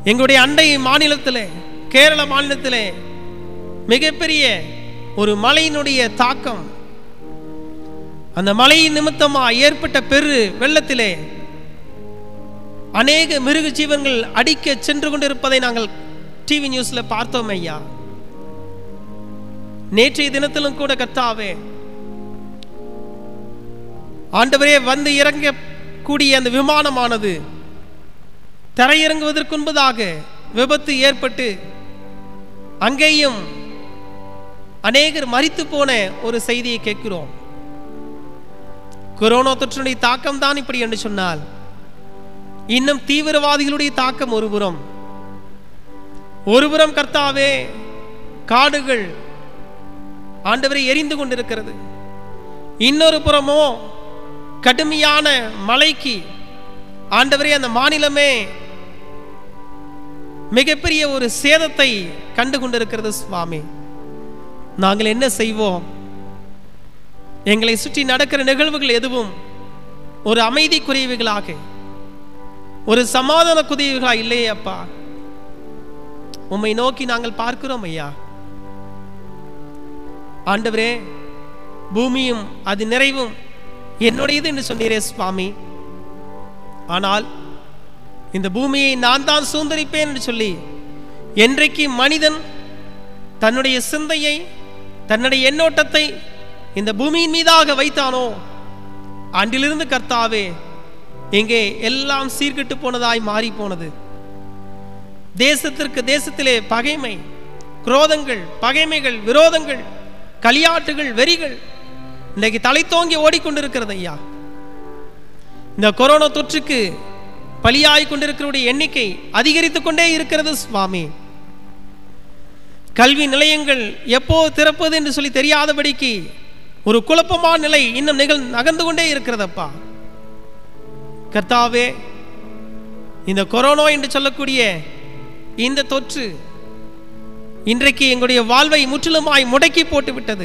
எங்களுடைய அண்டை மாநிலத்திலே கேரள மாநிலத்திலே மிகப்பெரிய ஒரு மழையினுடைய தாக்கம் அந்த மழையின் நிமித்தமா ஏற்பட்ட பெரு வெள்ளத்திலே அநேக மிருக ஜீவன்கள் அடிக்க சென்று கொண்டிருப்பதை நாங்கள் டிவி நியூஸ்ல பார்த்தோம் ஐயா நேற்றைய தினத்திலும் கூட கத்தாவே ஆண்டவரே வந்து இறங்க கூடிய அந்த விமானமானது தரையிறங்குவதற்கு முன்பதாக விபத்து ஏற்பட்டு அங்கேயும் அநேகர் மரித்து போன ஒரு செய்தியை கேட்கிறோம் கொரோனா தொற்றினுடைய தாக்கம் தான் இப்படி என்று சொன்னால் இன்னும் தீவிரவாதிகளுடைய தாக்கம் ஒருபுறம் ஒருபுறம் கர்த்தாவே காடுகள் ஆண்டவரை எரிந்து கொண்டிருக்கிறது இன்னொரு புறமோ கடுமையான மழைக்கு ஆண்டவரே அந்த மாநிலமே மிகப்பெரிய ஒரு சேதத்தை கண்டு கொண்டிருக்கிறது சுவாமி நாங்கள் என்ன செய்வோம் எங்களை சுற்றி நடக்கிற நிகழ்வுகள் எதுவும் ஒரு அமைதிக்குரியவைகளாக ஒரு சமாதான குதிவுகளா இல்லையே அப்பா உம்மை நோக்கி நாங்கள் பார்க்கிறோம் ஐயா ஆண்டவரே பூமியும் அது நிறைவும் என்னுடையது என்று சொன்னீரே சுவாமி ஆனால் இந்த பூமியை நான் தான் சுதந்திரிப்பேன் என்று சொல்லி என்றைக்கு மனிதன் தன்னுடைய சிந்தையை தன்னுடைய எண்ணோட்டத்தை இந்த பூமியின் மீதாக வைத்தானோ அன்றிலிருந்து கர்த்தாவே இங்கே எல்லாம் சீர்கெட்டு போனதாய் மாறி போனது தேசத்திற்கு தேசத்திலே பகைமை குரோதங்கள் பகைமைகள் விரோதங்கள் களியாட்டுகள் வெறிகள் இன்னைக்கு தலை தோங்கி ஓடிக்கொண்டிருக்கிறது ஐயா இந்த கொரோனா தொற்றுக்கு பலியாய் கொண்டிருக்கிறவருடைய எண்ணிக்கை அதிகரித்துக் கொண்டே இருக்கிறது சுவாமி கல்வி நிலையங்கள் எப்போ திறப்பது என்று சொல்லி தெரியாதபடிக்கு ஒரு குழப்பமான நிலை இன்னும் நிகழ் நகர்ந்து கொண்டே இருக்கிறதப்பா கர்த்தாவே இந்த கொரோனா என்று சொல்லக்கூடிய இந்த தொற்று இன்றைக்கு எங்களுடைய வாழ்வை முற்றிலுமாய் முடக்கி போட்டு விட்டது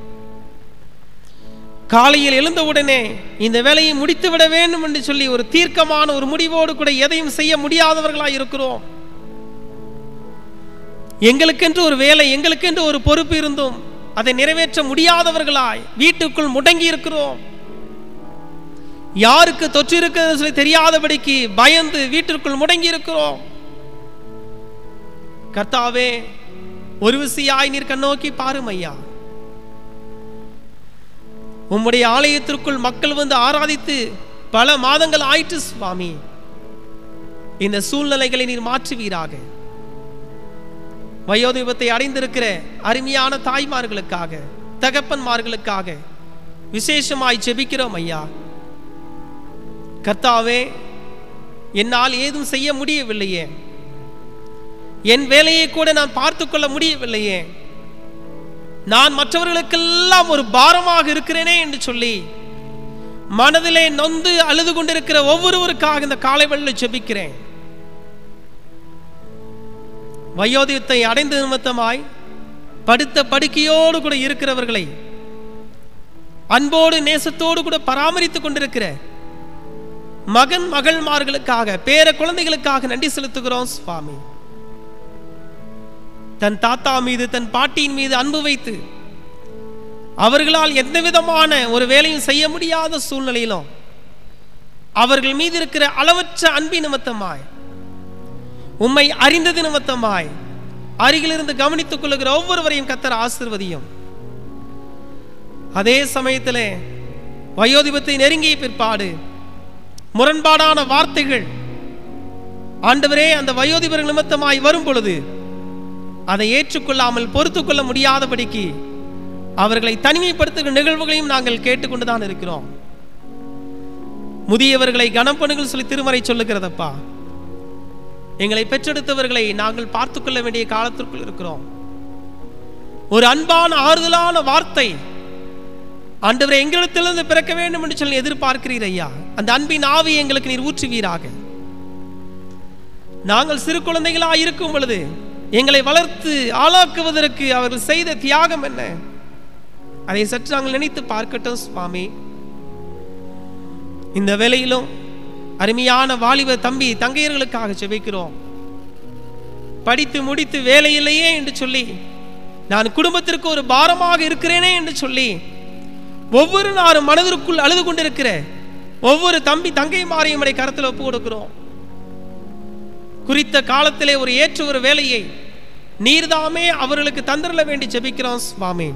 காலையில் எழுந்தவுடனே இந்த வேலையை முடித்து விட வேண்டும் என்று சொல்லி ஒரு தீர்க்கமான ஒரு முடிவோடு கூட எதையும் செய்ய முடியாதவர்களாய் இருக்கிறோம் எங்களுக்கென்று ஒரு வேலை எங்களுக்கென்று ஒரு பொறுப்பு இருந்தும் அதை நிறைவேற்ற முடியாதவர்களாய் வீட்டுக்குள் முடங்கி இருக்கிறோம் யாருக்கு தொற்று இருக்கிறது சொல்லி தெரியாதபடிக்கு பயந்து வீட்டிற்குள் முடங்கி இருக்கிறோம் கர்த்தாவே ஒரு விசையாய் நீர் கண்ணோக்கி பாரும் ஐயா உம்முடைய ஆலயத்திற்குள் மக்கள் வந்து ஆராதித்து பல மாதங்கள் ஆயிற்று சுவாமி இந்த சூழ்நிலைகளை நீர் மாற்றுவீராக வயோதிபத்தை அடைந்திருக்கிற அருமையான தாய்மார்களுக்காக தகப்பன்மார்களுக்காக விசேஷமாய் ஜெபிக்கிறோம் ஐயா கர்த்தாவே என்னால் ஏதும் செய்ய முடியவில்லையே என் வேலையை கூட நான் பார்த்து கொள்ள முடியவில்லையே நான் மற்றவர்களுக்கெல்லாம் ஒரு பாரமாக இருக்கிறேனே என்று சொல்லி மனதிலே நொந்து அழுது கொண்டிருக்கிற ஒவ்வொருவருக்காக இந்த காலை வெள்ள ஜெபிக்கிறேன் வயோதிகத்தை அடைந்த நிமித்தமாய் படுத்த படுக்கையோடு கூட இருக்கிறவர்களை அன்போடு நேசத்தோடு கூட பராமரித்துக் கொண்டிருக்கிற மகன் மகள்மார்களுக்காக பேர குழந்தைகளுக்காக நன்றி செலுத்துகிறோம் சுவாமி தன் தாத்தா மீது தன் பாட்டியின் மீது அன்பு வைத்து அவர்களால் எந்த விதமான ஒரு வேலையும் செய்ய முடியாத சூழ்நிலையிலும் அவர்கள் மீது இருக்கிற அளவற்ற அன்பின் நிமித்தமாய் உம்மை அறிந்தது நிமித்தமாய் அருகிலிருந்து கவனித்துக் கொள்ளுகிற ஒவ்வொருவரையும் கத்தர் ஆசிர்வதியும் அதே சமயத்திலே வயோதிபத்தை நெருங்கிய பிற்பாடு முரண்பாடான வார்த்தைகள் ஆண்டவரே அந்த வயோதிபர் நிமித்தமாய் வரும் பொழுது அதை ஏற்றுக்கொள்ளாமல் பொறுத்துக் கொள்ள முடியாதபடிக்கு அவர்களை தனிமைப்படுத்துகிற நிகழ்வுகளையும் நாங்கள் கேட்டுக்கொண்டுதான் இருக்கிறோம் முதியவர்களை கனம் பண்ணுங்கள் சொல்லி திருமறை சொல்லுகிறதப்பா எங்களை பெற்றெடுத்தவர்களை நாங்கள் பார்த்து கொள்ள வேண்டிய காலத்திற்குள் இருக்கிறோம் ஒரு அன்பான ஆறுதலான வார்த்தை ஆண்டவரை எங்களிடத்திலிருந்து பிறக்க வேண்டும் என்று சொல்லி எதிர்பார்க்கிறீர் ஐயா அந்த அன்பின் ஆவி எங்களுக்கு நீர் ஊற்றுவீராக நாங்கள் சிறு குழந்தைகளாக இருக்கும் பொழுது எங்களை வளர்த்து ஆளாக்குவதற்கு அவர்கள் செய்த தியாகம் என்ன அதை சற்று நாங்கள் நினைத்து பார்க்கட்டும் சுவாமி இந்த வேளையிலும் அருமையான வாலிப தம்பி தங்கையர்களுக்காக ஜெபிக்கிறோம் படித்து முடித்து வேலை இல்லையே என்று சொல்லி நான் குடும்பத்திற்கு ஒரு பாரமாக இருக்கிறேனே என்று சொல்லி ஒவ்வொரு நாளும் மனதிற்குள் அழுது கொண்டிருக்கிற ஒவ்வொரு தம்பி தங்கைமாரையும் உடைய கருத்தில் ஒப்பு கொடுக்கிறோம் குறித்த காலத்திலே ஒரு ஏற்ற ஒரு வேலையை நீர்தாமே அவர்களுக்கு தந்திரல வேண்டி ஜெபிக்கிறோம் சுவாமி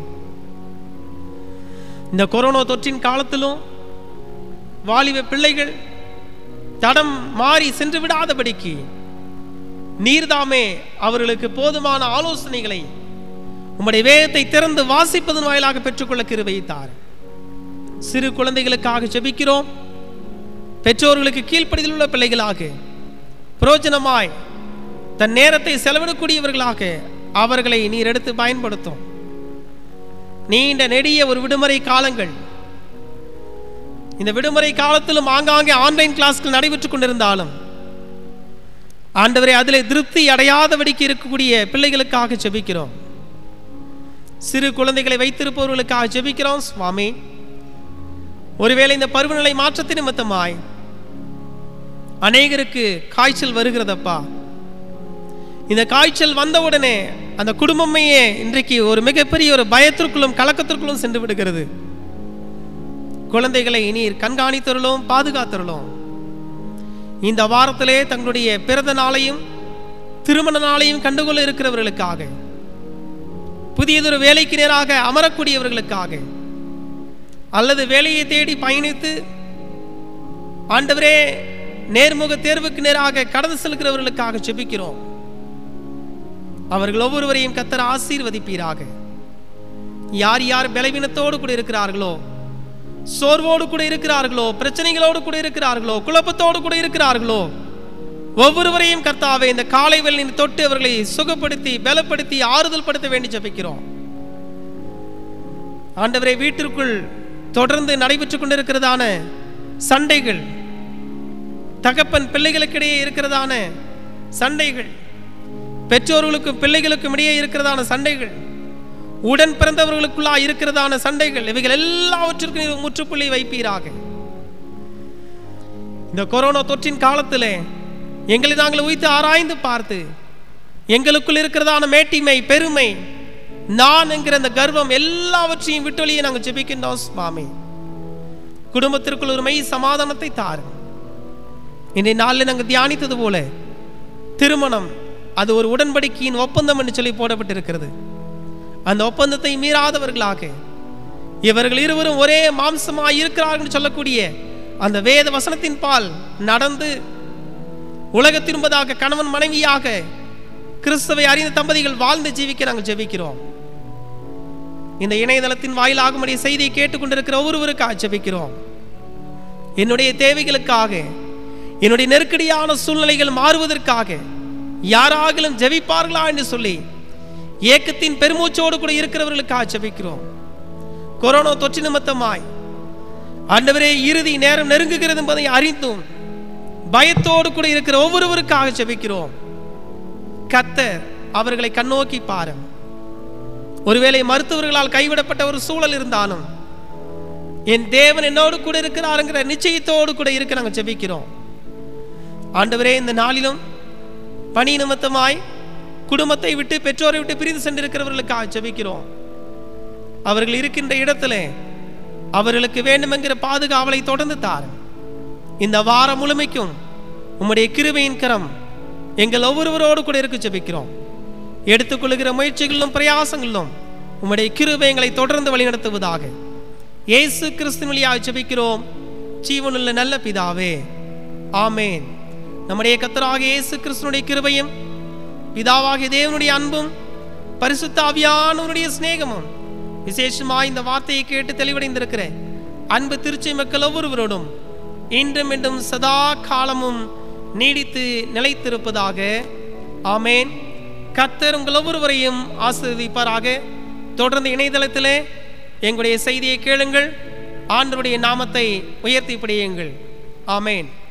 இந்த கொரோனா தொற்றின் காலத்திலும் வாலிப பிள்ளைகள் தடம் மாறி சென்று விடாதபடிக்கு நீர்தாமே அவர்களுக்கு போதுமான ஆலோசனைகளை உம்முடைய வேதத்தை திறந்து வாசிப்பதன் வாயிலாக பெற்றுக்கொள்ள கிருபைத்தார் சிறு குழந்தைகளுக்காக ஜெபிக்கிறோம் பெற்றோர்களுக்கு கீழ்ப்படிதல் உள்ள பிள்ளைகளாக பிரயோஜனமாய் தன் நேரத்தை செலவிடக்கூடியவர்களாக அவர்களை நீர் எடுத்து பயன்படுத்தும் நீண்ட நெடிய ஒரு விடுமுறை காலங்கள் இந்த விடுமுறை காலத்திலும் ஆங்காங்கே ஆன்லைன் கிளாஸ்கள் நடைபெற்றுக் கொண்டிருந்தாலும் ஆண்டவரை அதில் திருப்தி அடையாதபடிக்கு இருக்கக்கூடிய பிள்ளைகளுக்காக ஜெபிக்கிறோம் சிறு குழந்தைகளை வைத்திருப்பவர்களுக்காக ஜெபிக்கிறோம் சுவாமி ஒருவேளை இந்த பருவநிலை மாற்றத்தின் நிமித்தமாய் அநேகருக்கு காய்ச்சல் வருகிறதப்பா இந்த காய்ச்சல் வந்தவுடனே அந்த குடும்பமையே இன்றைக்கு ஒரு மிகப்பெரிய ஒரு பயத்திற்குள்ளும் கலக்கத்திற்குள்ளும் சென்று விடுகிறது குழந்தைகளை நீர் கண்காணித்தருளும் பாதுகாத்தருளும் இந்த வாரத்திலே தங்களுடைய பிறந்த நாளையும் திருமண நாளையும் கண்டுகொள்ள இருக்கிறவர்களுக்காக புதியதொரு வேலைக்கு நேராக அமரக்கூடியவர்களுக்காக அல்லது வேலையை தேடி பயணித்து ஆண்டவரே நேர்முக தேர்வுக்கு நேராக கடந்து செல்கிறவர்களுக்காக ஜெபிக்கிறோம் அவர்கள் ஒவ்வொருவரையும் கத்தர் ஆசீர்வதிப்பீராக யார் யார் பலவீனத்தோடு கூட இருக்கிறார்களோ சோர்வோடு கூட இருக்கிறார்களோ பிரச்சனைகளோடு கூட இருக்கிறார்களோ குழப்பத்தோடு கூட இருக்கிறார்களோ ஒவ்வொருவரையும் கர்த்தாவே இந்த காலை வெள்ளின் தொட்டு அவர்களை சுகப்படுத்தி பலப்படுத்தி ஆறுதல் படுத்த வேண்டி ஜெபிக்கிறோம் ஆண்டவரை வீட்டிற்குள் தொடர்ந்து நடைபெற்றுக் கொண்டிருக்கிறதான சண்டைகள் தகப்பன் பிள்ளைகளுக்கிடையே இருக்கிறதான சண்டைகள் பெற்றோர்களுக்கும் பிள்ளைகளுக்கும் இடையே இருக்கிறதான சண்டைகள் உடன் பிறந்தவர்களுக்குள்ளா இருக்கிறதான சண்டைகள் இவைகள் எல்லாவற்றிற்கும் நீர் முற்றுப்புள்ளி வைப்பீராக இந்த கொரோனா தொற்றின் காலத்திலே எங்களை நாங்கள் உய்த்து ஆராய்ந்து பார்த்து எங்களுக்குள் இருக்கிறதான மேட்டிமை பெருமை நான் என்கிற அந்த கர்வம் எல்லாவற்றையும் விட்டொழியை நாங்கள் ஜெபிக்கின்றோம் சுவாமி குடும்பத்திற்குள் ஒரு மெய் சமாதானத்தை தாரும் இன்றைய நாளில் நாங்கள் தியானித்தது போல திருமணம் அது ஒரு உடன்படிக்கையின் ஒப்பந்தம் என்று சொல்லி போடப்பட்டிருக்கிறது அந்த ஒப்பந்தத்தை மீறாதவர்களாக இவர்கள் இருவரும் ஒரே மாம்சமாய் இருக்கிறார்கள் என்று சொல்லக்கூடிய அந்த வேத வசனத்தின் பால் நடந்து உலகத்தின்பதாக கணவன் மனைவியாக கிறிஸ்துவை அறிந்த தம்பதிகள் வாழ்ந்து ஜீவிக்க நாங்கள் ஜெபிக்கிறோம் இந்த இணையதளத்தின் வாயிலாக உம்முடைய செய்தியை கேட்டுக்கொண்டிருக்கிற ஒவ்வொருவருக்காக ஜெபிக்கிறோம் என்னுடைய தேவைகளுக்காக என்னுடைய நெருக்கடியான சூழ்நிலைகள் மாறுவதற்காக யாராகிலும் ஜெபிப்பார்களா என்று சொல்லி ஏக்கத்தின் பெருமூச்சோடு கூட இருக்கிறவர்களுக்காக ஜெபிக்கிறோம் கொரோனா தொற்று நிமித்தமாய் ஆண்டவரே இறுதி நேரம் நெருங்குகிறது என்பதை அறிந்தும் பயத்தோடு கூட இருக்கிற ஒவ்வொருவருக்காக ஜெபிக்கிறோம் கத்தர் அவர்களை கண்ணோக்கி பாரும் ஒருவேளை மருத்துவர்களால் கைவிடப்பட்ட ஒரு சூழல் இருந்தாலும் என் தேவன் என்னோடு கூட இருக்கிறாருங்கிற நிச்சயத்தோடு கூட இருக்க நாங்கள் ஜெபிக்கிறோம் ஆண்டவரே இந்த நாளிலும் பணி நிமித்தமாய் குடும்பத்தை விட்டு பெற்றோரை விட்டு பிரிந்து சென்றிருக்கிறவர்களுக்காக ஜெபிக்கிறோம் அவர்கள் இருக்கின்ற இடத்துல அவர்களுக்கு வேண்டுமென்கிற பாதுகாவலை தொடர்ந்து தாரும் இந்த வாரம் முழுமைக்கும் உம்முடைய கிருபையின் கரம் எங்கள் ஒவ்வொருவரோடு கூட இருக்க ஜெபிக்கிறோம் எடுத்துக்கொள்ளுகிற முயற்சிகளிலும் பிரயாசங்களிலும் உம்முடைய கிருபை எங்களை தொடர்ந்து வழிநடத்துவதாக இயேசு கிறிஸ்துவின் வழியாக ஜெபிக்கிறோம் ஜீவனுள்ள நல்ல பிதாவே ஆமேன் நம்முடைய கத்தராக இயேசு கிறிஸ்துனுடைய கிருபையும் பிதாவாகிய தேவனுடைய அன்பும் பரிசுத்த ஆவியானவருடைய சிநேகமும் விசேஷமாய் இந்த வார்த்தையை கேட்டு தெளிவடைந்திருக்கிற அன்பு திருச்சி மக்கள் ஒவ்வொருவரோடும் இன்றும் இன்றும் சதா காலமும் நீடித்து நிலைத்திருப்பதாக ஆமேன் கர்த்தர் உங்கள் ஒவ்வொருவரையும் ஆசீர்வதிப்பாராக தொடர்ந்து இணையதளத்திலே எங்களுடைய செய்தியை கேளுங்கள் ஆண்டவருடைய நாமத்தை உயர்த்தி பிடியுங்கள் ஆமேன்